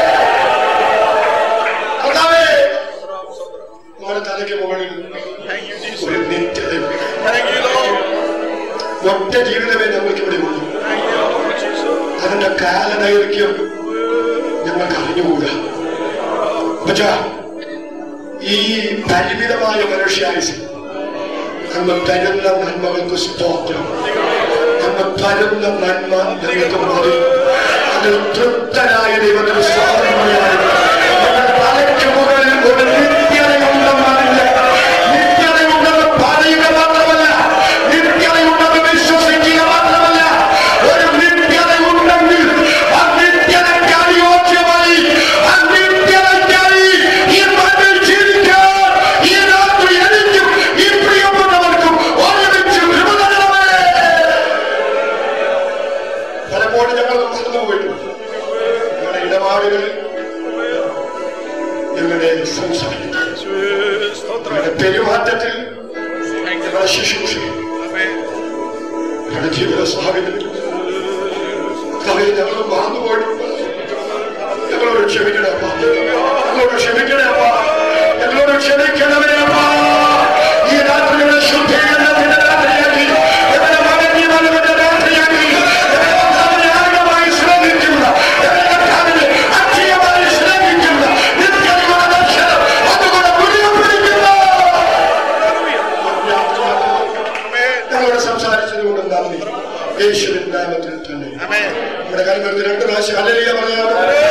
കർത്താവേ, നമ്മുടെ തലയ്ക്ക് മുകളിൽ Thank you, Jesus. ഒരു നിത്യതയുണ്ട് Thank you, Lord. ഒറ്റ ജീവിതമേ ഞങ്ങൾക്ക് ഇവിടെ ഉള്ളൂ Thank you, Lord Jesus. അതിന്റെ കാലദൈർഘ്യം ഞങ്ങൾക്ക് അറിഞ്ഞുകൂടാ പക്ഷാ ഈ പരിമിതമായ മനുഷ്യായുസ് അങ്ങ് തരുന്ന നന്മകൾക്ക് സ്തോത്രം അങ്ങ് തരുന്ന നന്മ ഞങ്ങൾക്ക് മതി അതിൽ തൃപ്തനായ ദൈവത്തിന് സ്വാതന്ത്ര്യമായി ഞങ്ങളുടെ തലയ്ക്ക് മുകളിൽ ഒരു നിത്യതയുണ്ടെന്നറിയില്ല നിത്യതയുണ്ടെന്ന് പറയുക മാത്രമല്ല നിത്യതയുണ്ടെന്ന് വിശ്വസിക്കുക മാത്രമല്ല ഒരു നിത്യതയുണ്ടെങ്കിൽ ആ നിത്യതയ്ക്കായി യോഗ്യമായി ആ നിത്യതയ്ക്കായി ഈ മണ്ണിൽ ജീവിക്കാൻ ഈ രാത്രി എനിക്കും ഈ പ്രിയപ്പെട്ടവർക്കും ഒരുമിച്ച് കൃപ തരണമേ. പലപ്പോഴും ഞങ്ങൾ മറന്നുപോയിട്ടുണ്ട് ഞങ്ങളുടെ ഇടപാടുകളിൽ ഞങ്ങളുടെ സംസാരത്തിൽ Jesus. Stotram. ഞങ്ങളുടെ പെരുമാറ്റത്തിൽ Thank you, ഞങ്ങളുടെ Lord. ശുശ്രൂഷയിൽ Amen. ഞങ്ങളുടെ ജീവിത സാഹചര്യത്തിൽ കവയെ ഞങ്ങൾ മറന്നുപോയിട്ടുണ്ട് ഞങ്ങളോട് ക്ഷമിക്കണേ അപ്പാ ഞങ്ങളോട് ക്ഷമിക്കണേ അപ്പാ ഞങ്ങളോട് ക്ഷമിക്കണമേ അപ്പാ ഈ രാത്രിയുടെ ശുദ്ധീകരണത്തിന്റെ രാത്രിയാക്കി എന്നെ മടങ്ങി നൽകുന്ന രാത്രിയാക്കി എന്നെ കർത്താവിനെ ആഴമായി ശ്രമിക്കുന്ന എന്നെ കർത്താവിനെ അക്ഷയമായി ശ്രമിക്കുന്ന നിത്യതയുടെ ദർശനം അതുകൊണ്ട് മുഴുവൻ പിടിക്കുന്ന Amen. ഞങ്ങളോട് സംസാരിച്ചത് കൊണ്ട് നന്ദി യേശുവിൻ നാമത്തിൽ തന്നെ Amen. നമ്മുടെ കാര്യത്തിൽ രണ്ട് പ്രാവശ്യം അലലിയ പറയാമോ